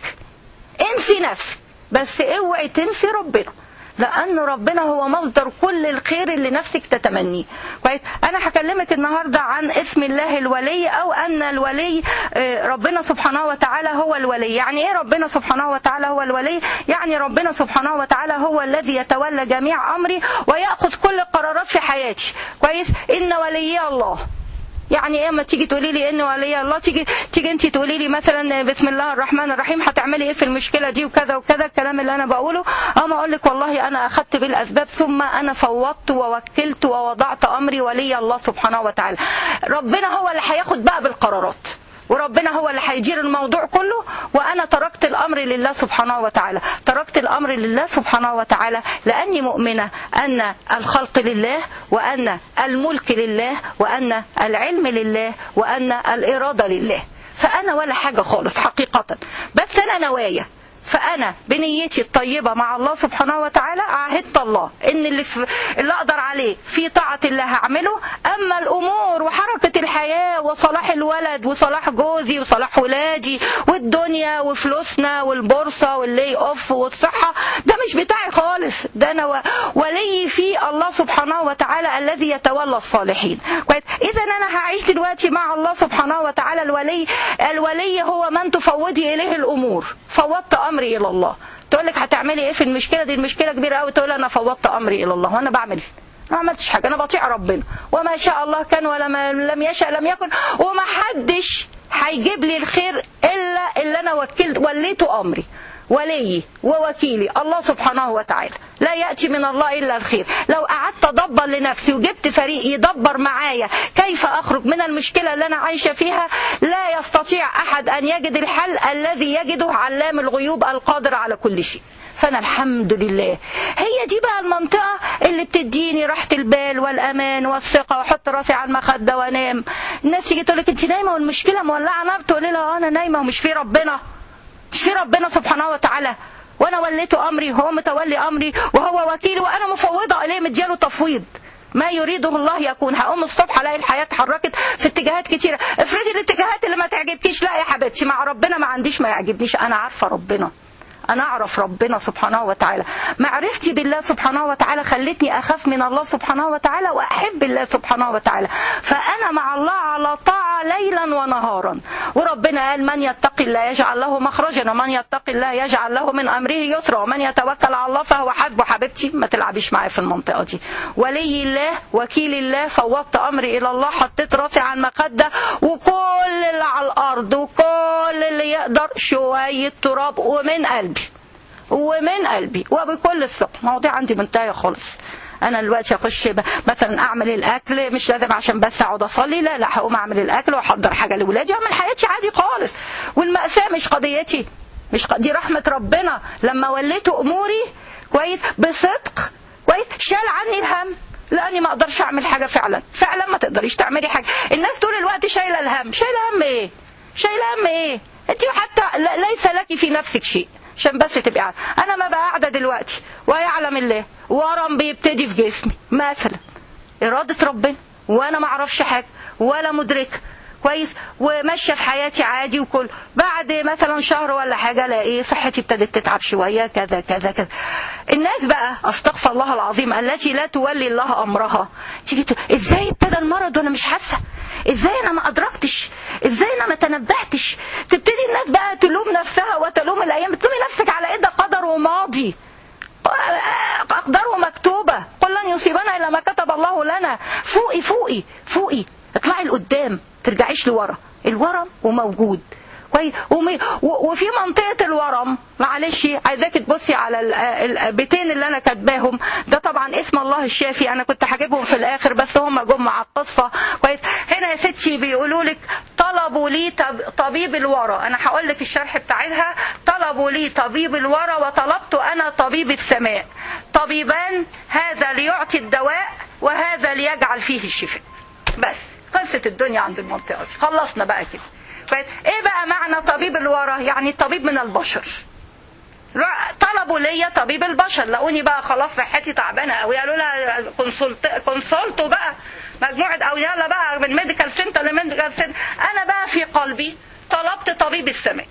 انسي نفسك بس اوعي تنسي ربنا لأن ربنا هو مصدر كل الخير اللي نفسك تتمنيه كويس أنا هكلمك النهاردة عن اسم الله الولي أو أن الولي ربنا سبحانه وتعالى هو الولي يعني إيه ربنا سبحانه وتعالى هو الولي يعني ربنا سبحانه وتعالى هو الذي يتولى جميع أمري ويأخذ كل القرارات في حياتي كويس إن ولي الله يعني ايه اما تيجي تقولي لي ان ولي الله تيجي تيجي انت تقولي لي مثلا بسم الله الرحمن الرحيم هتعملي ايه في المشكله دي وكذا وكذا الكلام اللي انا بقوله اما اقول لك والله انا اخذت بالاسباب ثم انا فوضت ووكلت ووضعت امري ولي الله سبحانه وتعالى ربنا هو اللي هياخد بقى بالقرارات وربنا هو اللي هيدير الموضوع كله وانا تركت الامر لله سبحانه وتعالى تركت الامر لله سبحانه وتعالى لاني مؤمنه ان الخلق لله وان الملك لله وان العلم لله وان الاراده لله فانا ولا حاجه خالص حقيقه بس انا نوايا فانا بنيتي الطيبه مع الله سبحانه وتعالى عهدت الله ان اللي في اللي اقدر عليه في طاعه الله هعمله اما الامور وحركه الحياه وصلاح الولد وصلاح جوزي وصلاح ولادي والدنيا وفلوسنا والبورصه واللي اوف والصحه ده مش بتاعي خالص ده انا ولي في الله سبحانه وتعالى الذي يتولى الصالحين كويس اذا انا هعيش دلوقتي مع الله سبحانه وتعالى الولي الولي هو من تفوضي اليه الامور فوضت امري الى الله تقول لك هتعملي ايه في المشكله دي المشكله كبيره قوي تقول انا فوضت امري الى الله وانا بعمل ما عملتش حاجه انا بطيع ربنا وما شاء الله كان ولا لم يشاء لم يكن وما حدش هيجيب لي الخير الا اللي انا وكلت وليته امري وليي ووكيلي الله سبحانه وتعالى لا يأتي من الله إلا الخير لو قعدت أدبر لنفسي وجبت فريق يدبر معايا كيف أخرج من المشكلة اللي أنا عايشة فيها لا يستطيع أحد أن يجد الحل الذي يجده علام الغيوب القادر على كل شيء فانا الحمد لله هي دي بقى المنطقه اللي بتديني راحه البال والامان والثقه واحط راسي على المخده وانام الناس تيجي تقول لك انت نايمه والمشكله مولعه نار تقول لها انا نايمه ومش في ربنا مش في ربنا سبحانه وتعالى وانا وليت امري وهو متولي امري وهو وكيلي وانا مفوضه اليه مدياله تفويض ما يريده الله يكون هقوم الصبح الاقي الحياه اتحركت في اتجاهات كتيره افرضي الاتجاهات اللي ما تعجبكيش لا يا حبيبتي مع ربنا ما عنديش ما يعجبنيش انا عارفه ربنا انا اعرف ربنا سبحانه وتعالى معرفتي بالله سبحانه وتعالى خلتني اخاف من الله سبحانه وتعالى واحب الله سبحانه وتعالى فانا مع الله على طاعه ليلا ونهارا وربنا قال من يتقي الله يجعل له مخرجا ومن يتقي الله يجعل له من امره يسرا ومن يتوكل على الله فهو حسبه حبيبتي ما تلعبيش معايا في المنطقه دي ولي الله وكيل الله فوضت امري الى الله حطيت راسي على المخده وكل اللي على الارض وكل اللي يقدر شويه تراب ومن قلبي ومن قلبي وبكل الثقة المواضيع عندي منتهية خالص انا دلوقتي اخش مثلا اعمل الاكل مش لازم عشان بس اقعد اصلي لا لا هقوم اعمل الاكل واحضر حاجه لاولادي اعمل حياتي عادي خالص والماساه مش قضيتي مش ق... دي رحمه ربنا لما وليت اموري كويس بصدق كويس شال عني الهم لاني ما اقدرش اعمل حاجه فعلا فعلا ما تقدريش تعملي حاجه الناس طول الوقت شايله الهم شايله هم ايه شايله هم ايه انت حتى ليس لك في نفسك شيء عشان بس تبقى عارف انا ما بقى قاعده دلوقتي ويعلم الله ورم بيبتدي في جسمي مثلا اراده ربنا وانا ما اعرفش حاجه ولا مدركه كويس وماشيه في حياتي عادي وكل بعد مثلا شهر ولا حاجه الاقي صحتي ابتدت تتعب شويه كذا كذا كذا الناس بقى استغفر الله العظيم التي لا تولي الله امرها تيجي تقول ازاي ابتدى المرض وانا مش حاسه ازاي انا ما ادركتش ازاي انا ما تنبهتش تبتدي الناس بقى تلوم نفسها وتلوم الايام تلومي نفسك على ايه ده قدر وماضي اقداره مكتوبه قل لن يصيبنا الا ما كتب الله لنا فوقي فوقي فوقي اطلعي لقدام ترجعيش لورا الورم وموجود كويس ومي- و- وفي منطقه الورم معلش عايزاك تبصي على ال- ال- البيتين اللي انا كاتباهم ده طبعا اسم الله الشافي انا كنت هجيبهم في الاخر بس هم جم مع القصه كويس هنا يا ستي بيقولوا لك طلبوا لي طب- طبيب الورى انا هقول لك الشرح بتاعتها طلبوا لي طبيب الورى وطلبت انا طبيب السماء طبيبان هذا ليعطي الدواء وهذا ليجعل فيه الشفاء بس خلصت الدنيا عند المنطقه دي خلصنا بقى كده كويس ايه بقى معنى طبيب الورى يعني طبيب من البشر را- طلبوا ليا طبيب البشر لقوني بقى خلاص صحتي تعبانه قوي قالوا لها كونسلت كونسلتوا بقى مجموعه او يلا بقى من ميديكال سنتر لميديكال سنتر انا بقى في قلبي طلبت طبيب السماء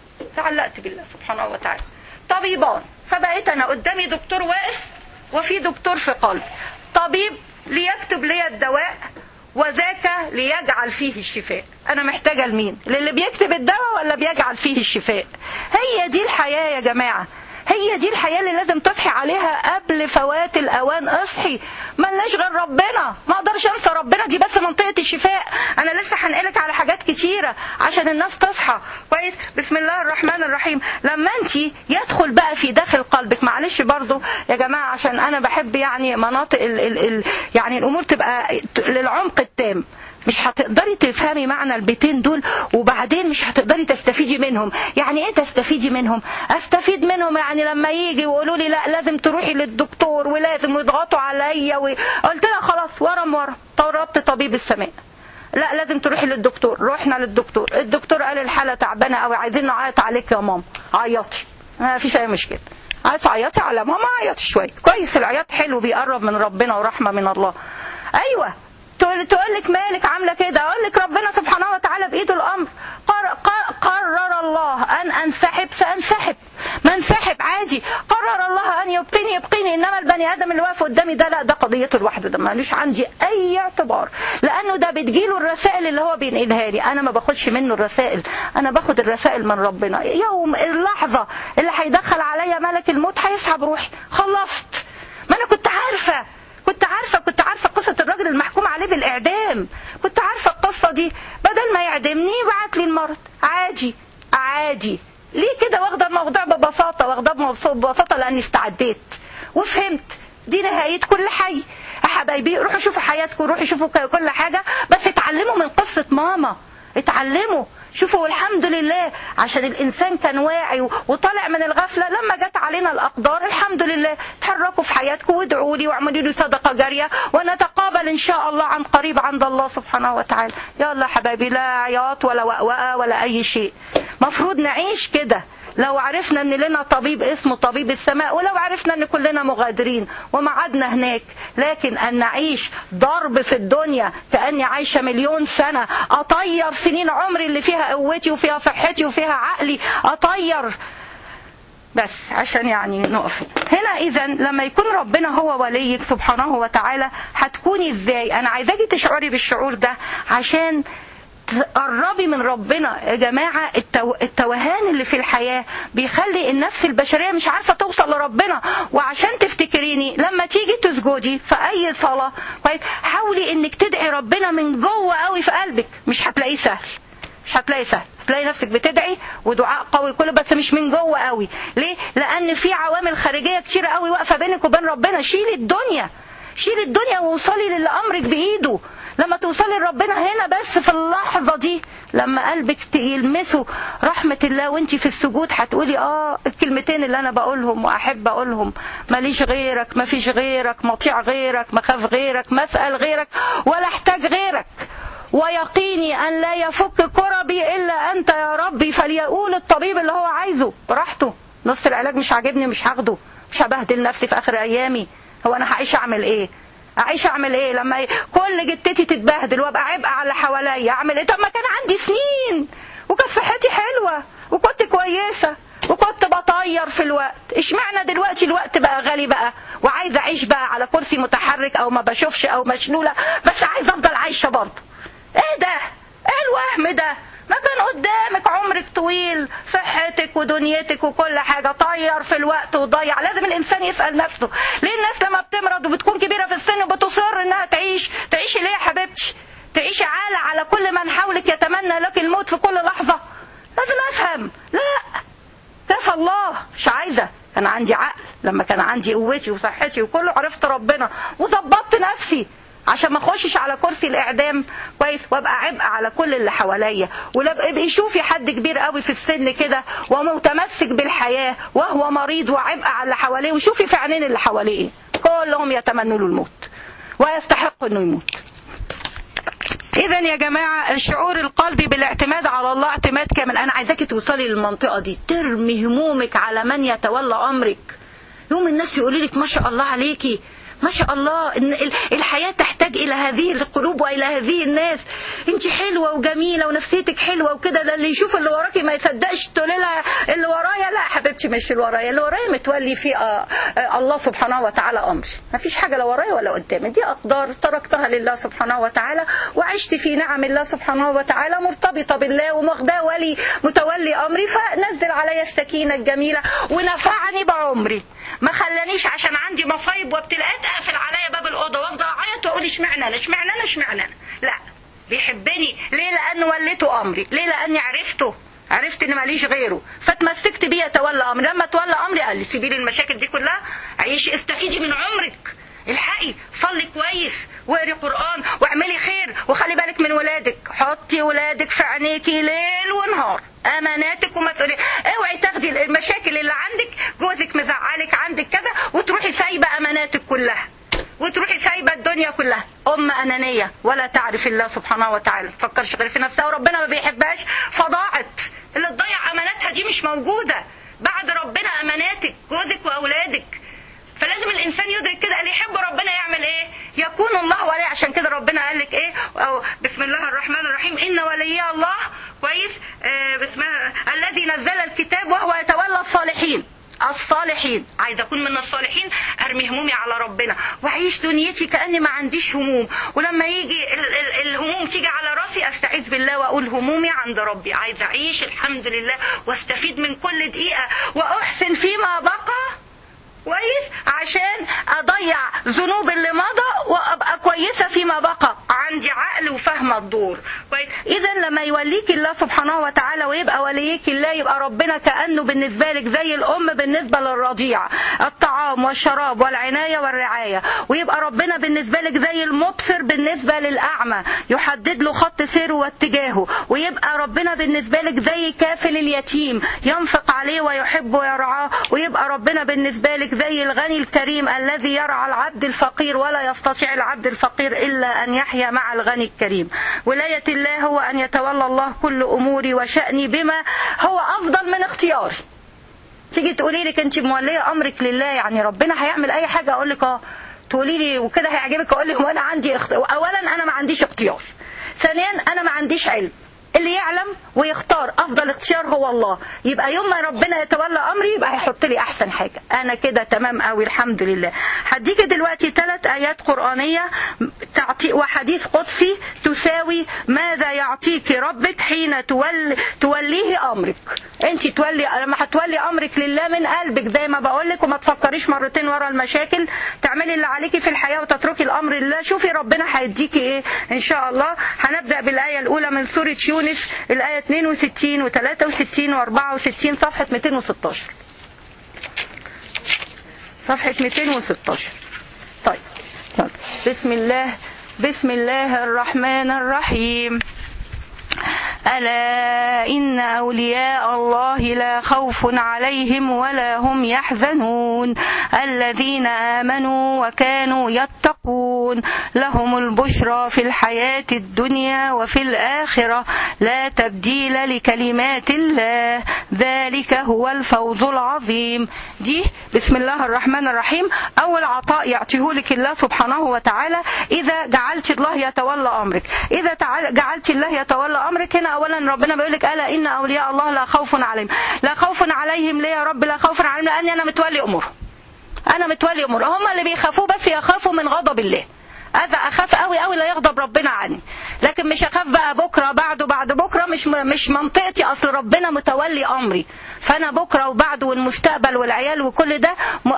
تعلقت بالله سبحانه وتعالى طبيبان فبقيت انا قدامي دكتور واقف وفي دكتور في قلبي طبيب ليكتب لي الدواء وذاك ليجعل فيه الشفاء انا محتاجه لمين للي بيكتب الدواء ولا بيجعل فيه الشفاء هي دي الحياه يا جماعه هي دي الحياة اللي لازم تصحي عليها قبل فوات الأوان اصحي ملناش غير ربنا ما اقدرش انسى ربنا دي بس منطقة الشفاء انا لسه هنقلك على حاجات كتيرة عشان الناس تصحى كويس بسم الله الرحمن الرحيم لما انت يدخل بقى في داخل قلبك معلش برضو يا جماعة عشان انا بحب يعني مناطق ال ال ال يعني الامور تبقى للعمق التام مش هتقدري تفهمي معنى البيتين دول وبعدين مش هتقدري تستفيدي منهم يعني ايه تستفيدي منهم استفيد منهم يعني لما يجي ويقولوا لي لا لازم تروحي للدكتور ولازم يضغطوا عليا و... قلت لها خلاص ورم ورم طلبت طبيب السماء لا لازم تروحي للدكتور رحنا للدكتور الدكتور قال الحاله تعبانه قوي عايزين نعيط عليك يا ماما عيطي ما فيش اي مشكله عايز تعيطي على ماما عيطي شويه كويس العياط حلو بيقرب من ربنا ورحمه من الله ايوه تقول تقول لك مالك عامله كده اقول لك ربنا سبحانه وتعالى بايده الامر قرر, قرر الله ان انسحب سانسحب ما انسحب عادي قرر الله ان يبقيني يبقيني انما البني ادم اللي واقف قدامي ده لا ده قضيته لوحده ده مالوش عندي اي اعتبار لانه ده بتجيله الرسائل اللي هو بينقلها لي انا ما باخدش منه الرسائل انا باخد الرسائل من ربنا يوم اللحظه اللي هيدخل عليا ملك الموت هيسحب روحي خلصت ما انا كنت عارفه كنت عارفه كنت عارفه قصه الراجل المحكوم عليه بالاعدام كنت عارفه القصه دي بدل ما يعدمني يبعت لي المرض عادي عادي ليه كده واخده الموضوع ببساطه واخده ببساطه لاني استعديت وفهمت دي نهايه كل حي يا حبايبي روحوا شوفوا حياتكم روحوا شوفوا كل حاجه بس اتعلموا من قصه ماما اتعلموا شوفوا الحمد لله عشان الانسان كان واعي وطالع من الغفله لما جت علينا الاقدار الحمد لله تحركوا في حياتكم وادعوا لي واعملوا لي صدقه جاريه ونتقابل ان شاء الله عن قريب عند الله سبحانه وتعالى يلا حبايبي لا عياط ولا وقوقه ولا اي شيء مفروض نعيش كده لو عرفنا ان لنا طبيب اسمه طبيب السماء ولو عرفنا ان كلنا مغادرين ومعادنا هناك لكن ان نعيش ضرب في الدنيا كاني عايشه مليون سنه اطير سنين عمري اللي فيها قوتي وفيها صحتي وفيها عقلي اطير بس عشان يعني نقف هنا اذا لما يكون ربنا هو وليك سبحانه وتعالى هتكوني ازاي انا عايزاكي تشعري بالشعور ده عشان تقربي من ربنا يا جماعة التو... التوهان اللي في الحياة بيخلي النفس البشرية مش عارفة توصل لربنا وعشان تفتكريني لما تيجي تسجدي في أي صلاة كويس حاولي إنك تدعي ربنا من جوه قوي في قلبك مش هتلاقيه سهل مش هتلاقي سهل هتلاقي نفسك بتدعي ودعاء قوي كله بس مش من جوه قوي ليه لان في عوامل خارجيه كتير قوي واقفه بينك وبين ربنا شيلي الدنيا شيلي الدنيا ووصلي للي امرك بايده لما توصلي لربنا هنا بس في اللحظة دي لما قلبك يلمسه رحمة الله وانت في السجود هتقولي اه الكلمتين اللي انا بقولهم واحب اقولهم ماليش غيرك ما فيش غيرك مطيع غيرك مخاف غيرك مسأل غيرك ولا احتاج غيرك ويقيني ان لا يفك كربي الا انت يا ربي فليقول الطبيب اللي هو عايزه براحته نص العلاج مش عاجبني مش هاخده مش هبهدل نفسي في اخر ايامي هو انا هعيش اعمل ايه اعيش اعمل ايه لما كل جتتي تتبهدل وابقى عبء على حواليا اعمل ايه طب ما كان عندي سنين وكانت صحتي حلوه وكنت كويسه وكنت بطير في الوقت اشمعنى دلوقتي الوقت بقى غالي بقى وعايزه اعيش بقى على كرسي متحرك او ما بشوفش او مشلوله بس عايزه افضل عايشه برضه ايه ده ايه الوهم ده ما كان قدامك عمرك طويل صحتك ودنيتك وكل حاجة طير في الوقت وضيع لازم الإنسان يسأل نفسه ليه الناس لما بتمرض وبتكون كبيرة في السن وبتصر إنها تعيش تعيشي ليه يا حبيبتي تعيشي عالة على كل من حولك يتمنى لك الموت في كل لحظة لازم افهم لا كفى الله مش عايزه كان عندي عقل لما كان عندي قوتي وصحتي وكله عرفت ربنا وظبطت نفسي عشان ما اخشش على كرسي الاعدام كويس وابقى عبء على كل اللي حواليا ولا ابقي شوفي حد كبير قوي في السن كده ومتمسك بالحياه وهو مريض وعبء على اللي حواليه وشوفي في عينين اللي حواليه كلهم يتمنوا له الموت ويستحق انه يموت اذا يا جماعه الشعور القلبي بالاعتماد على الله اعتماد كامل انا عايزاكي توصلي للمنطقه دي ترمي همومك على من يتولى امرك يوم الناس يقولوا لك ما شاء الله عليكي ما شاء الله ان الحياه تحتاج الى هذه القلوب والى هذه الناس انت حلوه وجميله ونفسيتك حلوه وكده ده اللي يشوف اللي وراكي ما يصدقش تقولي لها اللي ورايا لا حبيبتي مش اللي ورايا اللي ورايا متولي في آه آه الله سبحانه وتعالى امري ما فيش حاجه لا ورايا ولا قدامي دي اقدار تركتها لله سبحانه وتعالى وعشت في نعم الله سبحانه وتعالى مرتبطه بالله وماخداه ولي متولي امري فنزل عليا السكينه الجميله ونفعني بعمري ما خلانيش عشان عندي مصايب وابتلاءات اقفل عليا باب الاوضه وافضل اعيط واقول اشمعنى انا اشمعنى انا اشمعنى انا لا بيحبني ليه لانه وليته امري ليه لاني عرفته عرفت ان ماليش غيره فتمسكت بيه تولى امري لما تولى امري قال لي سيبي لي المشاكل دي كلها عيشي استفيدي من عمرك الحقي صلي كويس واقري قران واعملي خير وخلي بالك من ولادك حطي ولادك في عينيكي ليل ونهار اماناتك ومسؤوليه اوعي تاخدي المشاكل اللي عندك جوزك مزعلك عندك كذا وتروحي سايبه اماناتك كلها وتروحي سايبه الدنيا كلها ام انانيه ولا تعرف الله سبحانه وتعالى ما تفكرش غير في نفسها وربنا ما بيحبهاش فضاعت اللي تضيع اماناتها دي مش موجوده بعد ربنا اماناتك جوزك واولادك فلازم الانسان يدرك كده اللي يحب ربنا يعمل ايه يكون الله ولي عشان كده ربنا قال لك ايه أو بسم الله الرحمن الرحيم ان ولي الله كويس آه بسم الله الذي نزل الكتاب وهو يتولى الصالحين الصالحين عايز اكون من الصالحين ارمي همومي على ربنا واعيش دنيتي كاني ما عنديش هموم ولما يجي ال ال الهموم تيجي على راسي استعيذ بالله واقول همومي عند ربي عايز اعيش الحمد لله واستفيد من كل دقيقه واحسن فيما بقى كويس عشان اضيع ذنوب اللي مضى وابقى كويسه فيما بقى عندي عقل وفاهمه الدور كويس اذا لما يوليك الله سبحانه وتعالى ويبقى وليك الله يبقى ربنا كانه بالنسبه لك زي الام بالنسبه للرضيع الطعام والشراب والعنايه والرعايه ويبقى ربنا بالنسبه لك زي المبصر بالنسبه للاعمى يحدد له خط سيره واتجاهه ويبقى ربنا بالنسبه لك زي كافل اليتيم ينفق عليه ويحبه ويرعاه ويبقى ربنا بالنسبه لك زي الغني الكريم الذي يرعى العبد الفقير ولا يستطيع العبد الفقير إلا أن يحيا مع الغني الكريم ولاية الله هو أن يتولى الله كل أموري وشأني بما هو أفضل من اختياري تيجي تقولي لك انت موليه امرك لله يعني ربنا هيعمل اي حاجه اقول لك اه تقولي لي وكده هيعجبك اقول لك وانا عندي اختيار اولا انا ما عنديش اختيار ثانيا انا ما عنديش علم اللي يعلم ويختار افضل اختيار هو الله يبقى يوم ما ربنا يتولى امري يبقى هيحط لي احسن حاجه انا كده تمام قوي الحمد لله هديكي دلوقتي ثلاث ايات قرانيه تعطي وحديث قدسي تساوي ماذا يعطيك ربك حين تولي توليه امرك انت تولي لما هتولي امرك لله من قلبك زي ما بقول لك وما تفكريش مرتين ورا المشاكل تعملي اللي عليكي في الحياه وتتركي الامر لله شوفي ربنا هيديكي ايه ان شاء الله هنبدا بالايه الاولى من سوره يونس الايه 62 و63 و64 صفحه 216 صفحه 216 طيب بسم الله بسم الله الرحمن الرحيم ألا إن أولياء الله لا خوف عليهم ولا هم يحزنون الذين آمنوا وكانوا يتقون لهم البشرى في الحياة الدنيا وفي الآخرة لا تبديل لكلمات الله ذلك هو الفوز العظيم دي بسم الله الرحمن الرحيم أول عطاء يعطيه لك الله سبحانه وتعالى إذا جعلت الله يتولى أمرك إذا جعلت الله يتولى أمرك هنا اولا ربنا بيقول لك الا ان اولياء الله لا خوف عليهم لا خوف عليهم ليه يا رب لا خوف عليهم لاني انا متولي امورهم انا متولي امورهم هم اللي بيخافوا بس يخافوا من غضب الله اذا اخاف قوي قوي لا يغضب ربنا عني لكن مش اخاف بقى بكره بعده بعد بكره مش مش منطقتي اصل ربنا متولي امري فانا بكره وبعده والمستقبل والعيال وكل ده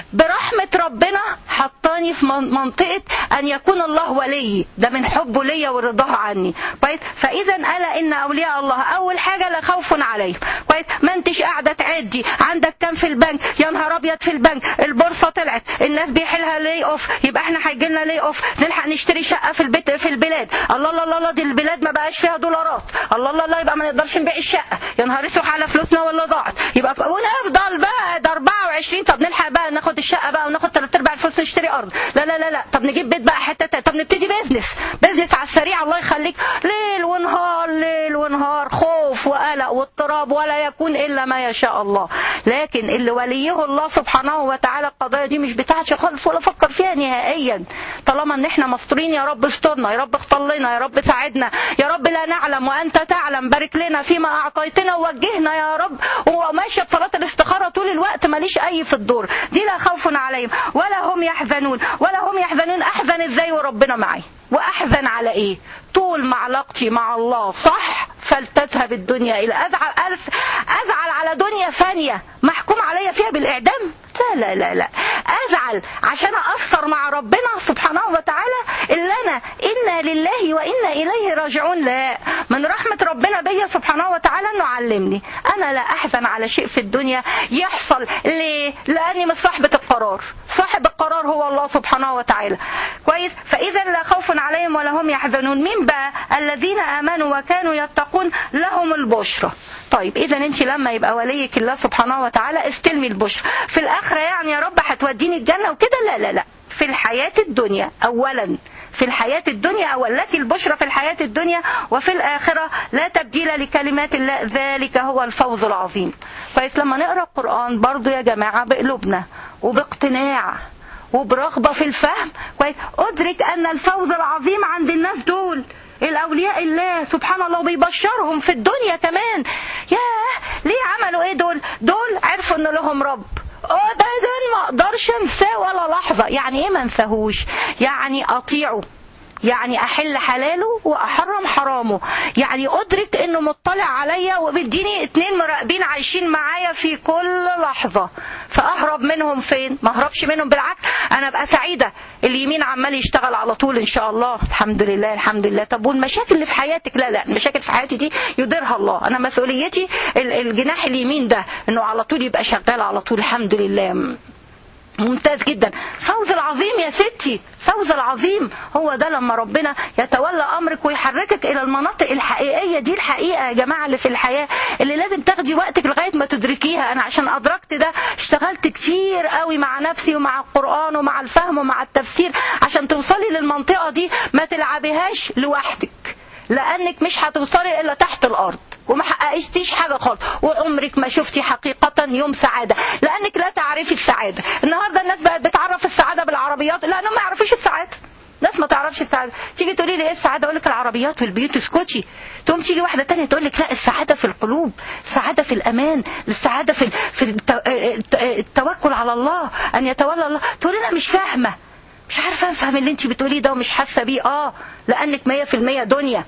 برحمة ربنا حطاني في من- منطقة أن يكون الله ولي ده من حبه ليا ورضاه عني كويس فإذا ألا إن أولياء الله أول حاجة لا خوف عليهم كويس ما أنتش قاعدة تعدي عندك كام في البنك يا نهار أبيض في البنك البورصة طلعت الناس بيحلها لي أوف يبقى إحنا هيجي لنا لي أوف نلحق نشتري شقة في البيت في البلاد الله الله الله الله دي البلاد ما بقاش فيها دولارات الله الله الله يبقى ما نقدرش نبيع الشقة يا نهار اسود على فلوسنا ولا ضاعت يبقى ونفضل بقى ده 24 طب نلحق بقى ناخد الشقة بقى وناخد ثلاث ارباع الفلوس نشتري أرض لا لا لا لا طب نجيب بيت بقى حتة تانية. طب نبتدي بيزنس بيزنس على السريع الله يخليك ليل ونهار ليل ونهار خوف وقلق واضطراب ولا يكون إلا ما يشاء الله لكن اللي وليه الله سبحانه وتعالى القضايا دي مش بتاعتي خالص ولا فكر فيها نهائيا طالما ان احنا مستورين يا رب استرنا يا رب اختار لنا يا رب ساعدنا يا رب لا نعلم وانت تعلم بارك لنا فيما اعطيتنا ووجهنا يا رب وماشيه بصلاه الاستخاره طول الوقت ماليش اي في الدور دي لا خوف عليهم ولا هم يحزنون ولا هم يحزنون احزن ازاي وربنا معي واحزن على ايه طول ما علاقتي مع الله صح فلتذهب الدنيا الى ازعل ألف ازعل على دنيا ثانيه محكوم عليا فيها بالاعدام لا لا لا لا ازعل عشان اقصر مع ربنا سبحانه وتعالى اللي انا انا لله وانا اليه راجعون لا من رحمه ربنا بيا سبحانه وتعالى انه علمني انا لا احزن على شيء في الدنيا يحصل ليه لاني مش صاحبه القرار صاحب القرار هو الله سبحانه وتعالى كويس فاذا لا خوف عليهم ولا هم يحزنون مين بقى الذين امنوا وكانوا يتقون لهم البشرى طيب اذا انت لما يبقى وليك الله سبحانه وتعالى استلمي البشرى في الاخره يعني يا رب هتوديني الجنه وكده لا لا لا في الحياه الدنيا اولا في الحياة الدنيا أو لك البشرى في الحياة الدنيا وفي الآخرة لا تبديل لكلمات الله ذلك هو الفوز العظيم كويس لما نقرأ القرآن برضو يا جماعة بقلوبنا وباقتناع وبرغبة في الفهم كويس أدرك أن الفوز العظيم عند الناس دول الأولياء الله سبحان الله وبيبشرهم في الدنيا كمان ياه ليه عملوا ايه دول دول عرفوا ان لهم رب ابدا ما اقدرش انساه ولا لحظه يعني ايه ما انساهوش يعني اطيعه يعني احل حلاله واحرم حرامه يعني ادرك انه مطلع عليا وبيديني اتنين مراقبين عايشين معايا في كل لحظه فاهرب منهم فين ما اهربش منهم بالعكس انا ابقى سعيده اليمين عمال يشتغل على طول ان شاء الله الحمد لله الحمد لله طب والمشاكل اللي في حياتك لا لا المشاكل في حياتي دي يديرها الله انا مسؤوليتي ال- الجناح اليمين ده انه على طول يبقى شغال على طول الحمد لله ممتاز جدا فوز العظيم يا ستي فوز العظيم هو ده لما ربنا يتولى امرك ويحركك الى المناطق الحقيقيه دي الحقيقه يا جماعه اللي في الحياه اللي لازم تاخدي وقتك لغايه ما تدركيها انا عشان ادركت ده اشتغلت كتير قوي مع نفسي ومع القران ومع الفهم ومع التفسير عشان توصلي للمنطقه دي ما تلعبيهاش لوحدك لانك مش هتوصلي الا تحت الارض وما حققتيش حاجه خالص وعمرك ما شفتي حقيقه يوم سعاده لانك لا تعرفي السعاده النهارده الناس بقت بتعرف السعاده بالعربيات لانهم ما يعرفوش السعاده ناس ما تعرفش السعاده تيجي تقولي لي ايه السعاده اقول لك العربيات والبيوت اسكتي تقوم تيجي واحده تانية تقول لك لا السعاده في القلوب السعاده في الامان السعاده في في الت- التوكل على الله ان يتولى الله تقولي انا مش فاهمه مش عارفه افهم اللي انت بتقوليه ده ومش حاسه بيه اه لانك 100% دنيا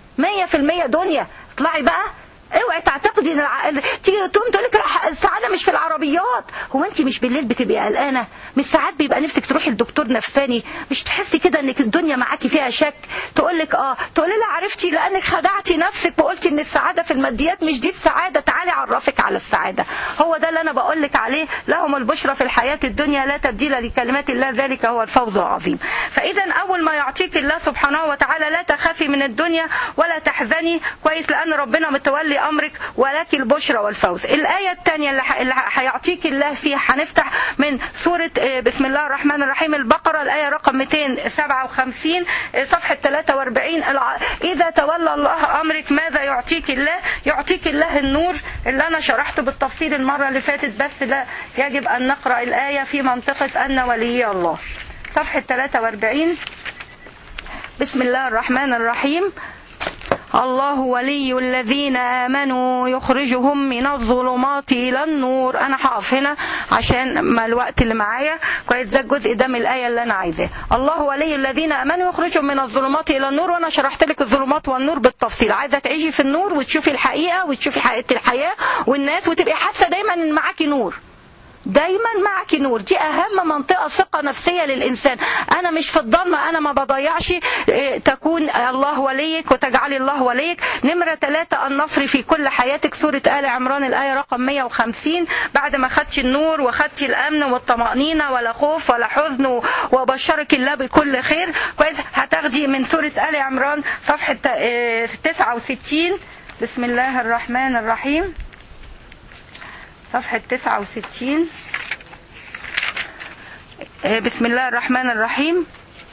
100% دنيا اطلعي بقى اوعي تعتقدي ان الع... تيجي تقوم تقول لك السعاده مش في العربيات هو انت مش بالليل بتبقي قلقانه مش ساعات بيبقى نفسك تروحي لدكتور نفساني مش تحسي كده انك الدنيا معاكي فيها شك تقول لك اه تقولي لها عرفتي لانك خدعتي نفسك وقلتي ان السعاده في الماديات مش دي السعاده تعالي اعرفك على السعاده هو ده اللي انا بقول لك عليه لهم البشرى في الحياه الدنيا لا تبديل لكلمات الله ذلك هو الفوز العظيم فاذا اول ما يعطيك الله سبحانه وتعالى لا تخافي من الدنيا ولا تحزني كويس لان ربنا متولي امرك ولك البشرى والفوز الايه الثانيه اللي ح- اللي هيعطيك الله فيها هنفتح من سوره آه، بسم الله الرحمن الرحيم البقره الايه رقم 257 آه، صفحه 43 الع- اذا تولى الله امرك ماذا يعطيك الله يعطيك الله النور اللي انا شرحته بالتفصيل المره اللي فاتت بس لا يجب ان نقرا الايه في منطقه ان ولي الله صفحه 43 بسم الله الرحمن الرحيم الله ولي الذين آمنوا يخرجهم من الظلمات إلى النور أنا هقف هنا عشان ما الوقت اللي معايا كويس ده الجزء ده من الآية اللي أنا عايزاه الله ولي الذين آمنوا يخرجهم من الظلمات إلى النور وأنا شرحت لك الظلمات والنور بالتفصيل عايزة تعيشي في النور وتشوفي الحقيقة وتشوفي حقيقة الحياة والناس وتبقي حاسة دايما إن معاكي نور دايما معك نور دي اهم منطقه ثقه نفسيه للانسان انا مش في الضلمه انا ما بضيعش إيه، تكون الله وليك وتجعلي الله وليك نمره ثلاثة النصر في كل حياتك سوره ال عمران الايه رقم 150 بعد ما خدتي النور وخدتي الامن والطمانينه ولا خوف ولا حزن و- وبشرك الله بكل خير كويس هتاخدي من سوره ال عمران صفحه إيه، 69 بسم الله الرحمن الرحيم صفحة 69 آه، بسم الله الرحمن الرحيم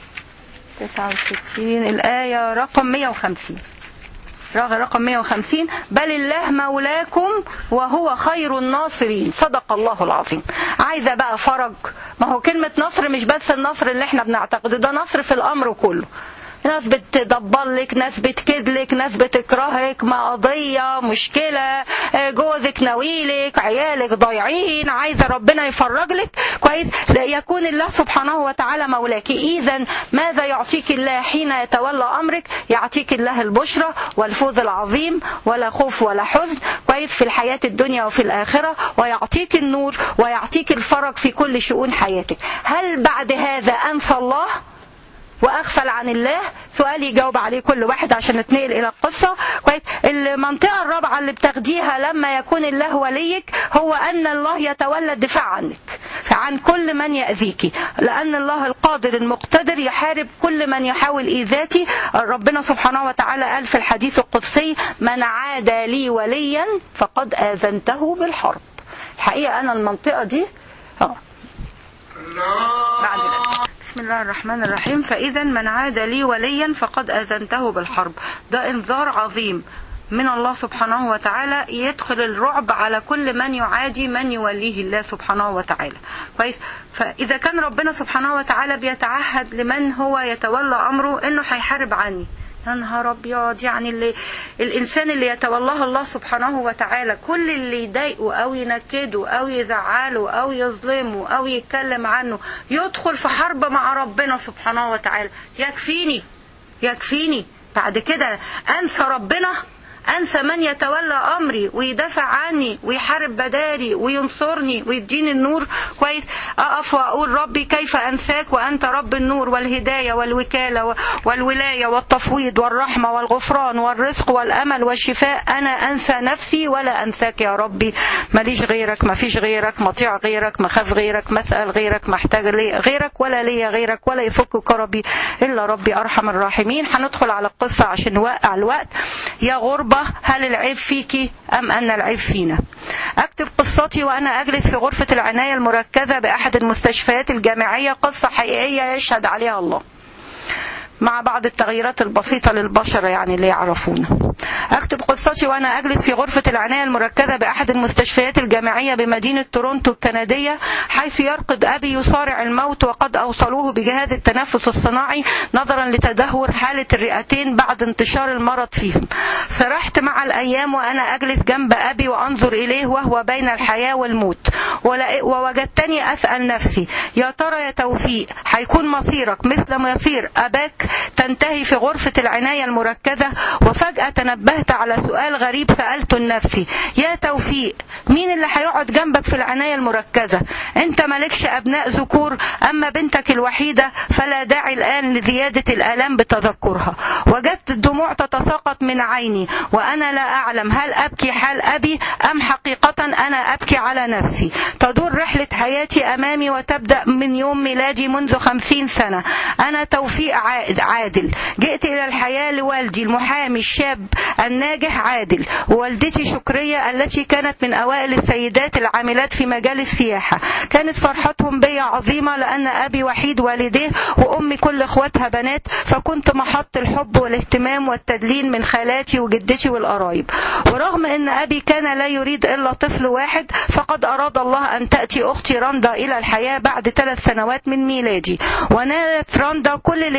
69 الآية رقم 150 رغ- رقم 150 بل الله مولاكم وهو خير الناصرين صدق الله العظيم عايزة بقى فرج ما هو كلمة نصر مش بس النصر اللي احنا بنعتقده ده نصر في الأمر كله ناس بتدبر لك ناس بتكد لك ناس بتكرهك مقضية مشكلة آه، جوزك ناويلك عيالك ضايعين عايزة ربنا يفرج لك كويس لا يكون الله سبحانه وتعالى مولاك إذا ماذا يعطيك الله حين يتولى أمرك يعطيك الله البشرى والفوز العظيم ولا خوف ولا حزن كويس في الحياة الدنيا وفي الآخرة ويعطيك النور ويعطيك الفرج في كل شؤون حياتك هل بعد هذا أنسى الله واغفل عن الله سؤال يجاوب عليه كل واحد عشان نتنقل الى القصه كويس المنطقه الرابعه اللي بتاخديها لما يكون الله وليك هو ان الله يتولى الدفاع عنك عن كل من يأذيك لأن الله القادر المقتدر يحارب كل من يحاول إيذاك ربنا سبحانه وتعالى قال في الحديث القدسي من عادى لي وليا فقد آذنته بالحرب الحقيقة أنا المنطقة دي آه. بعد الأذان. بسم الله الرحمن الرحيم فإذا من عاد لي وليا فقد آذنته بالحرب ده إنذار عظيم من الله سبحانه وتعالى يدخل الرعب على كل من يعادي من يوليه الله سبحانه وتعالى كويس فإذا كان ربنا سبحانه وتعالى بيتعهد لمن هو يتولى أمره إنه هيحارب عني يا نهار ابيض يعني اللي الانسان اللي يتولاه الله سبحانه وتعالى كل اللي يضايقه او ينكده او يزعله او يظلمه او يتكلم عنه يدخل في حرب مع ربنا سبحانه وتعالى يكفيني يكفيني بعد كده انسى ربنا انسى من يتولى امري ويدافع عني ويحارب بدالي وينصرني ويديني النور كويس اقف واقول ربي كيف انساك وانت رب النور والهدايه والوكاله والولايه والتفويض والرحمه والغفران والرزق والامل والشفاء انا انسى نفسي ولا انساك يا ربي ماليش غيرك ما فيش غيرك مطيع غيرك مخاف غيرك مسال غيرك محتاج لي غيرك ولا ليا غيرك ولا يفك كربي الا ربي ارحم الراحمين هندخل على القصه عشان نوقع الوقت يا غربة هل العيب فيك أم أن العيب فينا أكتب قصتي وأنا أجلس في غرفة العناية المركزة بأحد المستشفيات الجامعية قصة حقيقية يشهد عليها الله مع بعض التغييرات البسيطة للبشر يعني اللي يعرفونا أكتب قصتي وأنا أجلس في غرفة العناية المركزة بأحد المستشفيات الجامعية بمدينة تورونتو الكندية حيث يرقد أبي يصارع الموت وقد أوصلوه بجهاز التنفس الصناعي نظرا لتدهور حالة الرئتين بعد انتشار المرض فيهم سرحت مع الأيام وأنا أجلس جنب أبي وأنظر إليه وهو بين الحياة والموت ولا- ووجدتني أسأل نفسي يا ترى يا توفيق هيكون مصيرك مثل مصير أباك تنتهي في غرفة العناية المركزة وفجأة تنبهت على سؤال غريب سألته لنفسي يا توفيق مين اللي هيقعد جنبك في العناية المركزة انت مالكش أبناء ذكور أما بنتك الوحيدة فلا داعي الآن لزيادة الآلام بتذكرها وجدت الدموع تتساقط من عيني وأنا لا أعلم هل أبكي حال أبي أم حقيقة أنا أبكي على نفسي تدور رحلة حياتي أمامي وتبدأ من يوم ميلادي منذ خمسين سنة أنا توفيق عائد عادل جئت إلى الحياة لوالدي المحامي الشاب الناجح عادل ووالدتي شكرية التي كانت من أوائل السيدات العاملات في مجال السياحة كانت فرحتهم بي عظيمة لأن أبي وحيد والديه وأمي كل إخواتها بنات فكنت محط الحب والاهتمام والتدليل من خالاتي وجدتي والقرايب ورغم أن أبي كان لا يريد إلا طفل واحد فقد أراد الله أن تأتي أختي رندا إلى الحياة بعد ثلاث سنوات من ميلادي ونالت رندا كل الاهتمام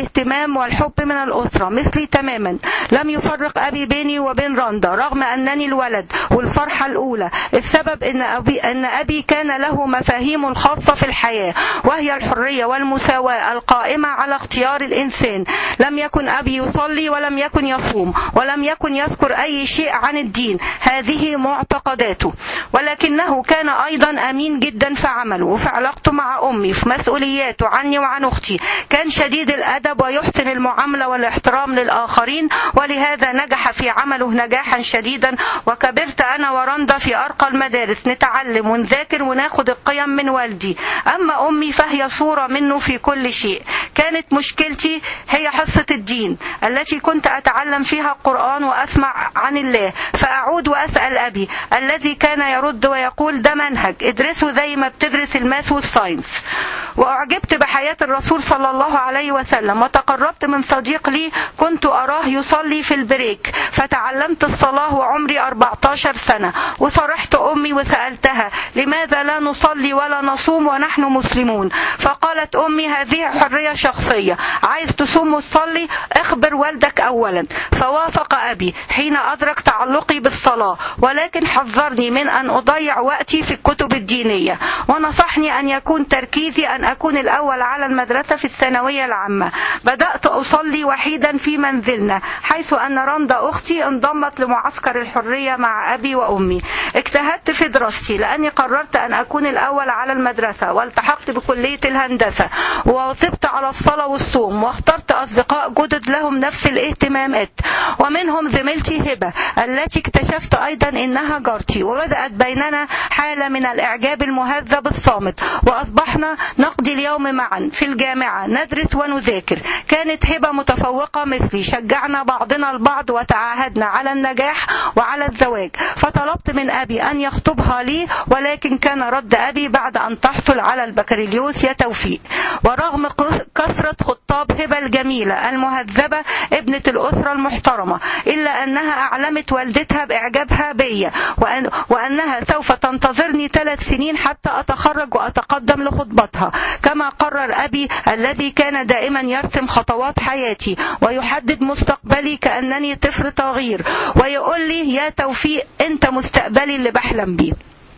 الاهتمام والحب من الأسرة مثلي تماما لم يفرق أبي بيني وبين رندا رغم أنني الولد والفرحة الأولى السبب أن أبي, أن أبي كان له مفاهيم الخاصة في الحياة وهي الحرية والمساواة القائمة على اختيار الإنسان لم يكن أبي يصلي ولم يكن يصوم ولم يكن يذكر أي شيء عن الدين هذه معتقداته ولكنه كان أيضا أمين جدا في عمله وفي علاقته مع أمي في مسؤولياته عني وعن أختي كان شديد الأدب ويحسن المعاملة والاحترام للآخرين ولهذا نجح في عمله نجاحا شديدا وكبرت أنا ورندا في أرقى المدارس نتعلم ونذاكر وناخد القيم من والدي أما أمي فهي صورة منه في كل شيء كانت مشكلتي هي حصة الدين التي كنت أتعلم فيها القرآن وأسمع عن الله فأعود وأسأل أبي الذي كان يرد ويقول ده منهج ادرسه زي ما بتدرس الماث والساينس وأعجبت بحياة الرسول صلى الله عليه وسلم وتقربت من صديق لي كنت أراه يصلي في البريك فتعلمت الصلاة وعمري 14 سنة وصرحت أمي وسألتها لماذا لا نصلي ولا نصوم ونحن مسلمون فقالت أمي هذه حرية شخصية عايز تصوم وتصلي اخبر والدك أولا فوافق أبي حين أدرك تعلقي بالصلاة ولكن حذرني من أن أضيع وقتي في الكتب الدينية ونصحني أن يكون تركيزي أن أكون الأول على المدرسة في الثانوية العامة بدأت أصلي وحيدا في منزلنا حيث أن رندا أختي انضمت لمعسكر الحرية مع أبي وأمي اجتهدت في دراستي لأني قررت أن أكون الأول على المدرسة والتحقت بكلية الهندسة وواظبت على الصلاة والصوم واخترت أصدقاء جدد لهم نفس الاهتمامات ومنهم زميلتي هبة التي اكتشفت أيضا إنها جارتي وبدأت بيننا حالة من الإعجاب المهذب الصامت وأصبحنا نقضي اليوم معا في الجامعة ندرس ونذاكر كانت هبة متفوقة مثلي شجعنا بعضنا البعض وتعاهدنا على النجاح وعلى الزواج فطلبت من أبي أن يخطبها لي ولكن كان رد أبي بعد أن تحصل على البكالوريوس يا توفيق ورغم كثرة خطاب هبة الجميلة المهذبة ابنة الأسرة المحترمة إلا أنها أعلمت والدتها بإعجابها بيا وأن وأنها سوف تنتظرني ثلاث سنين حتى أتخرج وأتقدم لخطبتها كما قرر أبي الذي كان دائما يرسم خطوات حياتي ويحدد مستقبلي كأنني طفل صغير ويقول لي يا توفيق أنت مستقبلي اللي بحلم بيه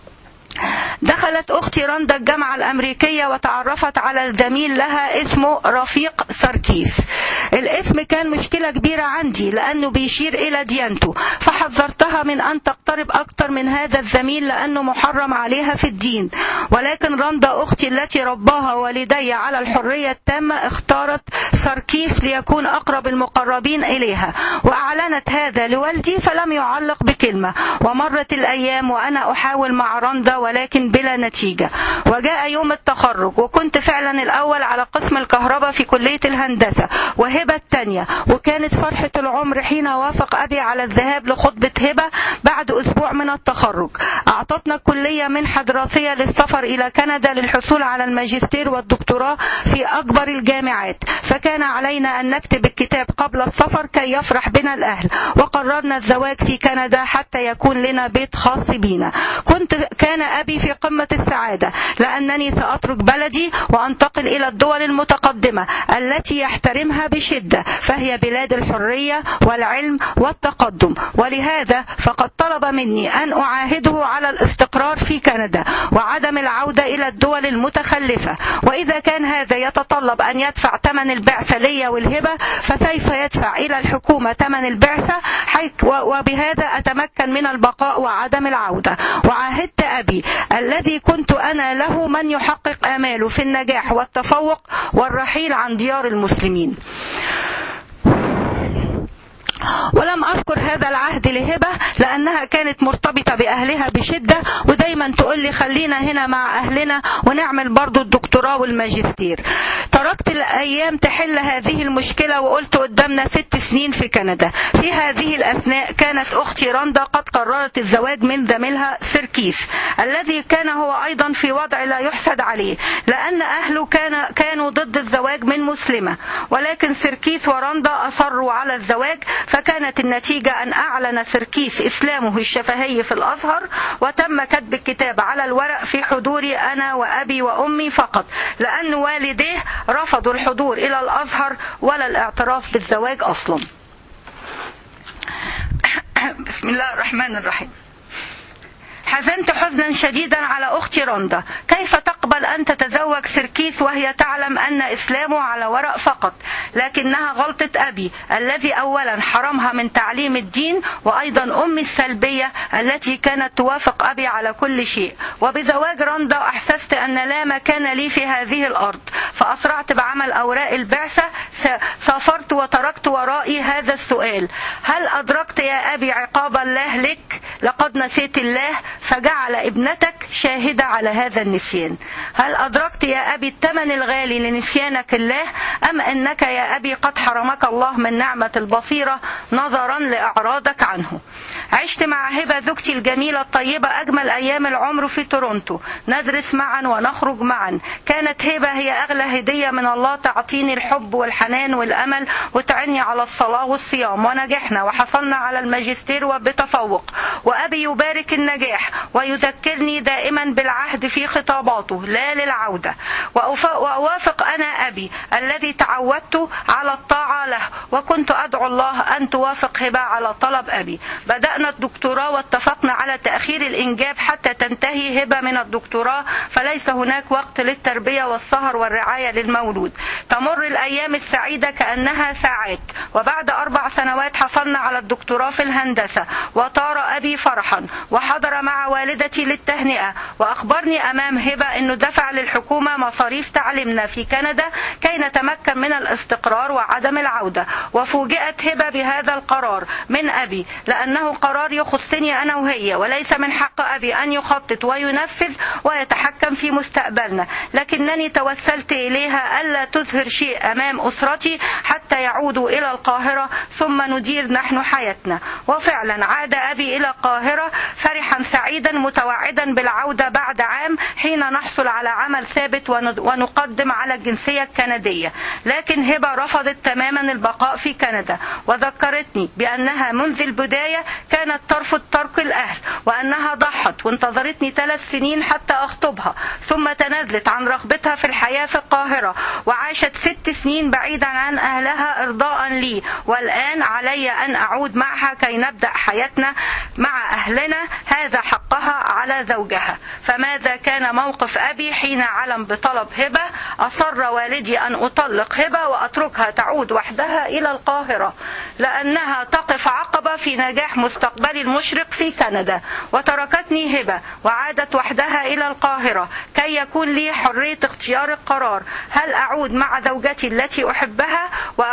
دخلت أختي رندا الجامعة الأمريكية وتعرفت على الزميل لها اسمه رفيق ساركيس الاسم كان مشكلة كبيرة عندي لأنه بيشير إلى ديانته فحذرتها من أن تقترب أكثر من هذا الزميل لأنه محرم عليها في الدين ولكن رندا أختي التي رباها والدي على الحرية التامة اختارت ساركيس ليكون أقرب المقربين إليها وأعلنت هذا لوالدي فلم يعلق بكلمة ومرت الأيام وأنا أحاول مع رندا ولكن بلا نتيجة وجاء يوم التخرج وكنت فعلا الأول على قسم الكهرباء في كلية الهندسة وهبة الثانية وكانت فرحة العمر حين وافق أبي على الذهاب لخطبة هبة بعد أسبوع من التخرج أعطتنا الكلية منحة دراسية للسفر إلى كندا للحصول على الماجستير والدكتوراه في أكبر الجامعات فكان علينا أن نكتب الكتاب قبل السفر كي يفرح بنا الأهل وقررنا الزواج في كندا حتى يكون لنا بيت خاص بينا كنت كان أبي في قمة السعادة لأنني سأترك بلدي وأنتقل إلى الدول المتقدمة التي يحترمها بشدة فهي بلاد الحرية والعلم والتقدم ولهذا فقد طلب مني أن أعاهده على الاستقرار في كندا وعدم العودة إلى الدول المتخلفة وإذا كان هذا يتطلب أن يدفع ثمن البعثة لي والهبة فكيف يدفع إلى الحكومة ثمن البعثة وبهذا أتمكن من البقاء وعدم العودة وعاهدت أبي الذي كنت أنا له من يحقق آماله في النجاح والتفوق والرحيل عن ديار المسلمين ولم أذكر هذا العهد لهبة لأنها كانت مرتبطة بأهلها بشدة ودايما تقول لي خلينا هنا مع أهلنا ونعمل برضو الدكتوراه والماجستير تركت الأيام تحل هذه المشكلة وقلت قدامنا ست سنين في كندا في هذه الأثناء كانت أختي رندا قد قررت الزواج من زميلها سيركيس الذي كان هو أيضا في وضع لا يحسد عليه لأن أهله كان كانوا ضد الزواج من مسلمة ولكن سيركيس ورندا أصروا على الزواج فكانت النتيجة أن أعلن سركيس إسلامه الشفهي في الأزهر وتم كتب الكتاب على الورق في حضوري أنا وأبي وأمي فقط لأن والديه رفضوا الحضور إلى الأزهر ولا الاعتراف بالزواج أصلا بسم الله الرحمن الرحيم حزنت حزنا شديدا على اختي رندا كيف تقبل ان تتزوج سركيس وهي تعلم ان اسلامه على ورق فقط لكنها غلطه ابي الذي اولا حرمها من تعليم الدين وايضا امي السلبيه التي كانت توافق ابي على كل شيء وبزواج رندا احسست ان لا مكان لي في هذه الارض فاسرعت بعمل اوراق البعثه سافرت وتركت ورائي هذا السؤال هل ادركت يا ابي عقاب الله لك لقد نسيت الله فجعل ابنتك شاهدة على هذا النسيان هل أدركت يا أبي الثمن الغالي لنسيانك الله أم أنك يا أبي قد حرمك الله من نعمة البصيرة نظرا لإعراضك عنه عشت مع هبة زوجتي الجميلة الطيبة أجمل أيام العمر في تورونتو ندرس معا ونخرج معا كانت هبة هي أغلى هدية من الله تعطيني الحب والحنان والأمل وتعني على الصلاة والصيام ونجحنا وحصلنا على الماجستير وبتفوق وأبي يبارك النجاح ويذكرني دائما بالعهد في خطاباته لا للعودة وأوافق أنا أبي الذي تعودت على الطاعة له وكنت أدعو الله أن توافق هبة على طلب أبي بدأنا الدكتوراه واتفقنا على تأخير الإنجاب حتى تنتهي هبة من الدكتوراه فليس هناك وقت للتربية والسهر والرعاية للمولود تمر الأيام السعيدة كأنها ساعات وبعد أربع سنوات حصلنا على الدكتوراه في الهندسة وطار أبي فرحا وحضر مع والدتي للتهنئة وأخبرني أمام هبة أنه دفع للحكومة مصاريف تعليمنا في كندا كي نتمكن من الاستقرار وعدم العودة وفوجئت هبة بهذا القرار من أبي لأنه قرار يخصني أنا وهي وليس من حق أبي أن يخطط وينفذ ويتحكم في مستقبلنا لكنني توسلت إليها ألا تظهر شيء أمام أسرتي حتى يعودوا إلى القاهرة ثم ندير نحن حياتنا وفعلا عاد أبي إلى القاهرة فرحا سعيدا متوعدا بالعودة بعد عام حين نحصل على عمل ثابت ونقدم على الجنسية الكندية لكن هبة رفضت تماما البقاء في كندا وذكرتني بأنها منذ البداية كانت ترفض ترك الأهل وأنها ضحت وانتظرتني ثلاث سنين حتى أخطبها ثم تنازلت عن رغبتها في الحياة في القاهرة وعاشت ست سنين بعيدا عن أهلها إرضاء لي والآن علي أن أعود معها كي نبدأ حياتنا مع أهلنا هذا حقها على زوجها فماذا كان موقف أبي حين علم بطلب هبة أصر والدي أن أطلق هبة وأتركها تعود وحدها إلى القاهرة لأنها تقف عقبة في نجاح مستقبلي المشرق في كندا وتركتني هبة وعادت وحدها إلى القاهرة كي يكون لي حرية اختيار القرار هل أعود مع زوجتي التي أحبها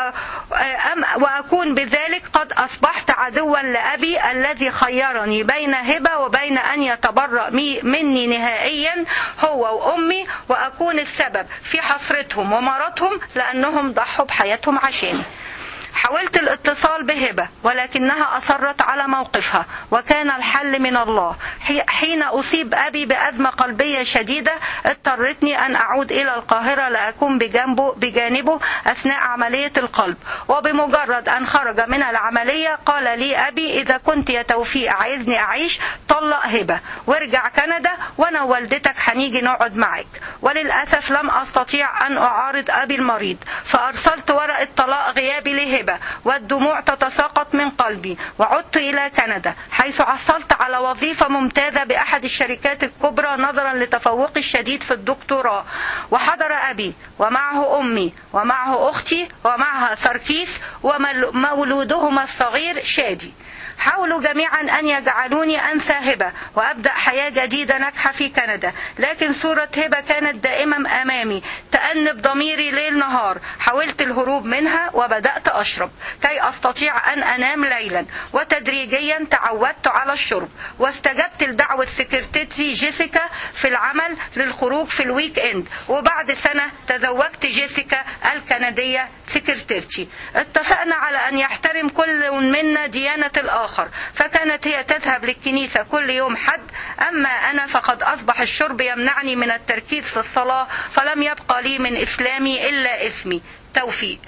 وأكون بذلك قد أصبحت عدوا لأبي الذي خيرني بين هبة وبين أن يتبرأ مني نهائيا هو وأمي وأكون السبب في حسرتهم ومرضهم لأنهم ضحوا بحياتهم عشاني حاولت الاتصال بهبة ولكنها أصرت على موقفها وكان الحل من الله حين أصيب أبي بأزمة قلبية شديدة اضطرتني أن أعود إلى القاهرة لأكون بجنبه بجانبه أثناء عملية القلب وبمجرد أن خرج من العملية قال لي أبي إذا كنت يا توفيق عايزني أعيش طلق هبة وارجع كندا وأنا ووالدتك هنيجي نقعد معك وللأسف لم أستطيع أن أعارض أبي المريض فأرسلت ورقة طلاق غيابي لهبة والدموع تتساقط من قلبي وعدت إلى كندا حيث حصلت على وظيفة ممتازة بأحد الشركات الكبرى نظرا لتفوقي الشديد في الدكتوراه وحضر أبي ومعه أمي ومعه أختي ومعها سركيس ومولودهما الصغير شادي حاولوا جميعا أن يجعلوني أنسى هبة وأبدأ حياة جديدة ناجحة في كندا لكن صورة هبة كانت دائما أمامي تأنب ضميري ليل نهار حاولت الهروب منها وبدأت أشرب كي أستطيع أن أنام ليلا وتدريجيا تعودت على الشرب واستجبت لدعوة سكرتيرتي جيسيكا في العمل للخروج في الويك إند وبعد سنة تزوجت جيسيكا الكندية سكرتيرتي اتفقنا على أن يحترم كل منا ديانة الآخر الآخر فكانت هي تذهب للكنيسة كل يوم حد أما أنا فقد أصبح الشرب يمنعني من التركيز في الصلاة فلم يبقى لي من إسلامي إلا اسمي توفيق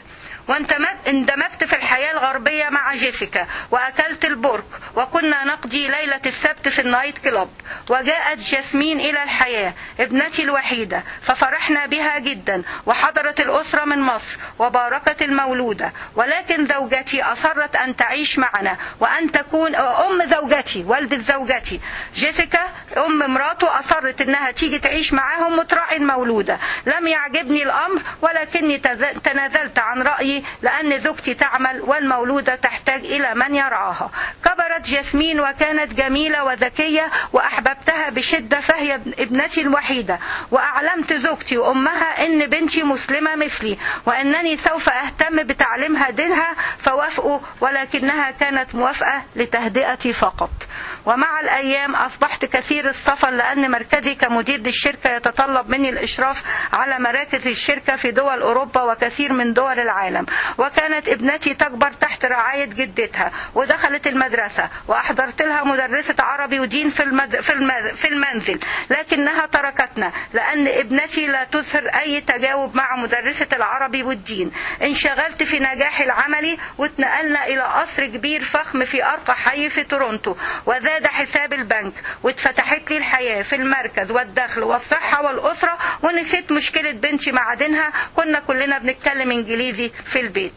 واندمجت في الحياة الغربية مع جيسيكا وأكلت البرك وكنا نقضي ليلة السبت في النايت كلوب وجاءت جاسمين إلى الحياة ابنتي الوحيدة ففرحنا بها جدا وحضرت الأسرة من مصر وباركت المولودة ولكن زوجتي أصرت أن تعيش معنا وأن تكون أم زوجتي والدة زوجتي جيسيكا أم مراته أصرت أنها تيجي تعيش معاهم وتراعي المولودة لم يعجبني الأمر ولكني تنازلت عن رأيي لأن زوجتي تعمل والمولودة تحتاج إلى من يرعاها كبرت جاسمين وكانت جميلة وذكية وأحببتها بشدة فهي ابنتي الوحيدة وأعلمت زوجتي وأمها أن بنتي مسلمة مثلي وأنني سوف أهتم بتعليمها دينها فوافقوا ولكنها كانت موافقة لتهدئتي فقط ومع الأيام أصبحت كثير السفر لأن مركزي كمدير للشركة يتطلب مني الإشراف على مراكز الشركة في دول أوروبا وكثير من دول العالم وكانت ابنتي تكبر تحت رعاية جدتها ودخلت المدرسة وأحضرت لها مدرسة عربي ودين في, المد... في, المد... في المنزل لكنها تركتنا لأن ابنتي لا تظهر أي تجاوب مع مدرسة العربي والدين انشغلت في نجاحي العملي واتنقلنا إلى قصر كبير فخم في أرقى حي في تورونتو وزاد حساب البنك واتفتحت لي الحياة في المركز والدخل والصحة والأسرة ونسيت مشكلة بنتي مع دينها كنا كلنا بنتكلم إنجليزي في البيت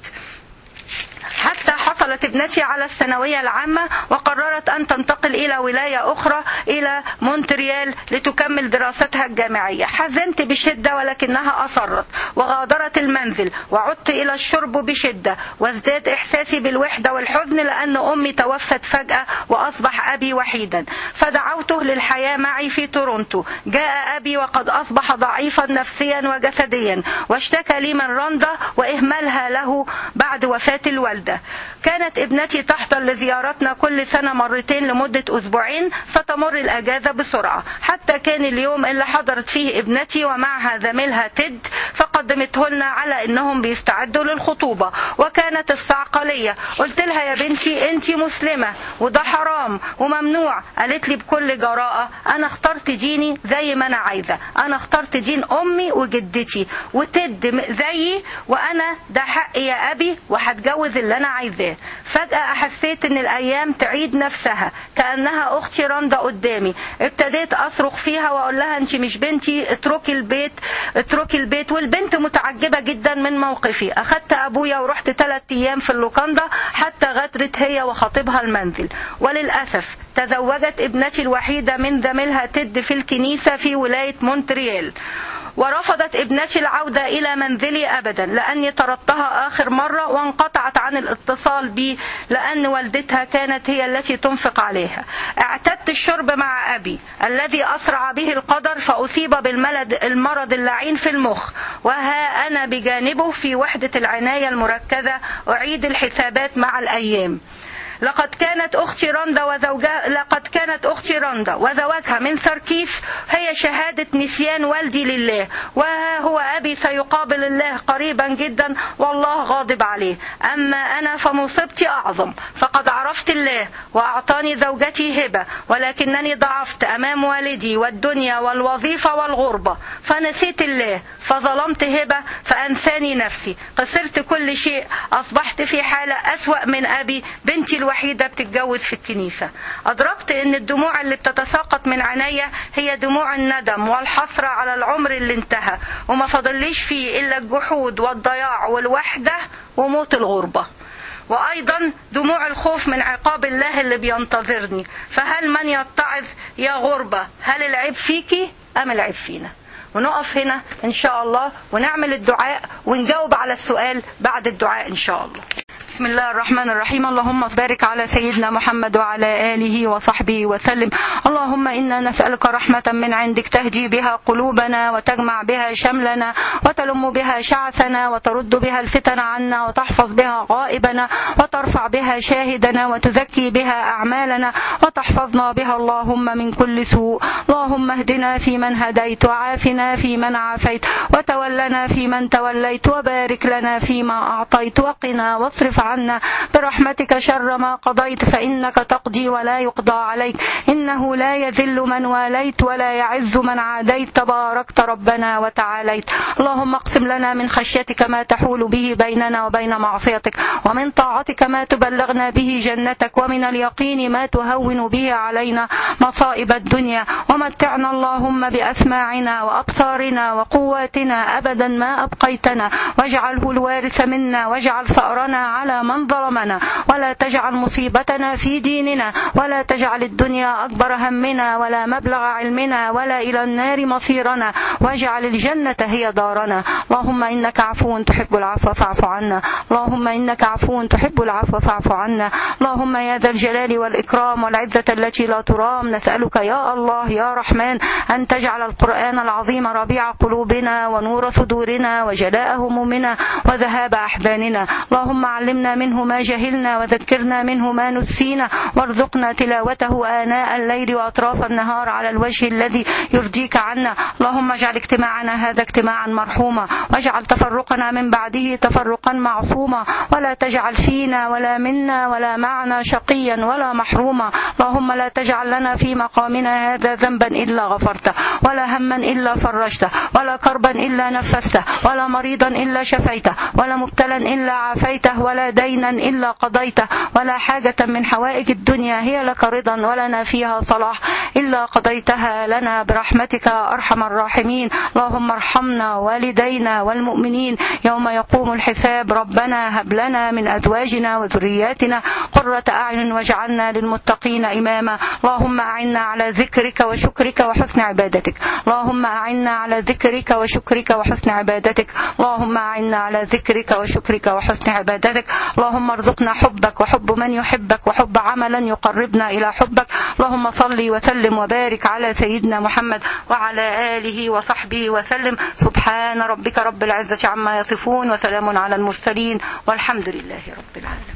حتى حصلت ابنتي على الثانوية العامة وقررت أن تنتقل إلى ولاية أخرى إلى مونتريال لتكمل دراستها الجامعية حزنت بشدة ولكنها أصرت وغادرت المنزل وعدت إلى الشرب بشدة وازداد إحساسي بالوحدة والحزن لأن أمي توفت فجأة وأصبح أبي وحيدا فدعوته للحياة معي في تورونتو جاء أبي وقد أصبح ضعيفا نفسيا وجسديا واشتكى لي من رندا وإهمالها له بعد وفاة الوالدة كانت ابنتي تحضر لزيارتنا كل سنة مرتين لمدة أسبوعين فتمر الأجازة بسرعة حتى كان اليوم اللي حضرت فيه ابنتي ومعها زميلها تيد فقدمته لنا على انهم بيستعدوا للخطوبة وكانت الصعقة ليا قلت لها يا بنتي انت مسلمة وده حرام وممنوع قالت لي بكل جراءة انا اخترت ديني زي ما انا عايزة انا اخترت دين امي وجدتي وتد زيي وانا ده حقي يا ابي وهتجوز اللي انا عايزاه فجأة حسيت ان الايام تعيد نفسها كأنها اختي رندا قدامي ابتديت اصرخ فيها واقول لها انت مش بنتي اتركي البيت اتركي البيت والبنت متعجبة جدا من موقفي اخدت ابويا ورحت ثلاث ايام في اللوكاندا حتى غادرت هي وخطيبها المنزل وللأسف تزوجت ابنتي الوحيدة من زميلها تد في الكنيسة في ولاية مونتريال ورفضت ابنتي العودة إلى منزلي أبدا لأني طردتها آخر مرة وانقطعت عن الاتصال بي لأن والدتها كانت هي التي تنفق عليها اعتدت الشرب مع أبي الذي أسرع به القدر فأصيب بالمرض المرض اللعين في المخ وها أنا بجانبه في وحدة العناية المركزة أعيد الحسابات مع الأيام لقد كانت أختي رندا وزوجها لقد كانت أختي رندا وزواجها من سركيس هي شهادة نسيان والدي لله وها هو أبي سيقابل الله قريبا جدا والله غاضب عليه أما أنا فمصيبتي أعظم فقد عرفت الله وأعطاني زوجتي هبة ولكنني ضعفت أمام والدي والدنيا والوظيفة والغربة فنسيت الله فظلمت هبة فأنساني نفسي خسرت كل شيء أصبحت في حالة أسوأ من أبي بنتي الوحيدة بتتجوز في الكنيسة أدركت أن الدموع اللي بتتساقط من عينيا هي دموع الندم والحسرة على العمر اللي انتهى وما فضليش فيه إلا الجحود والضياع والوحدة وموت الغربة وأيضا دموع الخوف من عقاب الله اللي بينتظرني فهل من يتعظ يا غربة هل العيب فيكي أم العيب فينا ونقف هنا إن شاء الله ونعمل الدعاء ونجاوب على السؤال بعد الدعاء إن شاء الله بسم الله الرحمن الرحيم اللهم بارك على سيدنا محمد وعلى آله وصحبه وسلم اللهم إنا نسألك رحمة من عندك تهدي بها قلوبنا وتجمع بها شملنا وتلم بها شعثنا وترد بها الفتن عنا وتحفظ بها غائبنا وترفع بها شاهدنا وتزكي بها أعمالنا وتحفظنا بها اللهم من كل سوء اللهم اهدنا فيمن هديت وعافنا فيمن عافيت وتولنا فيمن توليت وبارك لنا فيما أعطيت وقنا واصرف عنا برحمتك شر ما قضيت فإنك تقضي ولا يقضى عليك إنه لا يذل من واليت ولا يعز من عاديت تباركت ربنا وتعاليت اللهم اقسم لنا من خشيتك ما تحول به بيننا وبين معصيتك ومن طاعتك ما تبلغنا به جنتك ومن اليقين ما تهون به علينا مصائب الدنيا ومتعنا اللهم بأسماعنا وأبصارنا وقواتنا أبدا ما أبقيتنا واجعله الوارث منا واجعل ثأرنا على من ظلمنا ولا تجعل مصيبتنا في ديننا ولا تجعل الدنيا أكبر همنا ولا مبلغ علمنا ولا إلى النار مصيرنا واجعل الجنة هي دارنا اللهم إنك عفو تحب العفو فاعف عنا اللهم إنك عفو تحب العفو فاعف عنا اللهم يا ذا الجلال والإكرام والعزة التي لا ترام نسألك يا الله يا رحمن أن تجعل القرآن العظيم ربيع قلوبنا ونور صدورنا وجلاء همومنا وذهاب أحزاننا اللهم علمنا منه ما جهلنا وذكرنا منه ما نسينا وارزقنا تلاوته آناء الليل وأطراف النهار على الوجه الذي يرضيك عنا اللهم اجعل اجتماعنا هذا اجتماعا مرحوما واجعل تفرقنا من بعده تفرقا معصوما ولا تجعل فينا ولا منا ولا معنا شقيا ولا محروما اللهم لا تجعل لنا في مقامنا هذا ذنبا إلا غفرته ولا هما إلا فرجته ولا كربا إلا نفسته ولا مريضا إلا شفيته ولا مبتلا إلا عافيته ولا دينا إلا قضيته ولا حاجة من حوائج الدنيا هي لك رضا ولنا فيها صلاح إلا قضيتها لنا برحمتك يا أرحم الراحمين اللهم ارحمنا والدينا والمؤمنين يوم يقوم الحساب ربنا هب لنا من أزواجنا وذرياتنا قرة أعين واجعلنا للمتقين إماما اللهم أعنا على ذكرك وشكرك وحسن عبادتك اللهم أعنا على ذكرك وشكرك وحسن عبادتك اللهم أعنا على ذكرك وشكرك وحسن عبادتك اللهم ارزقنا حبك وحب من يحبك وحب عملا يقربنا إلى حبك اللهم صل وسلم وبارك على سيدنا محمد وعلى آله وصحبه وسلم سبحان ربك رب العزة عما يصفون وسلام على المرسلين والحمد لله رب العالمين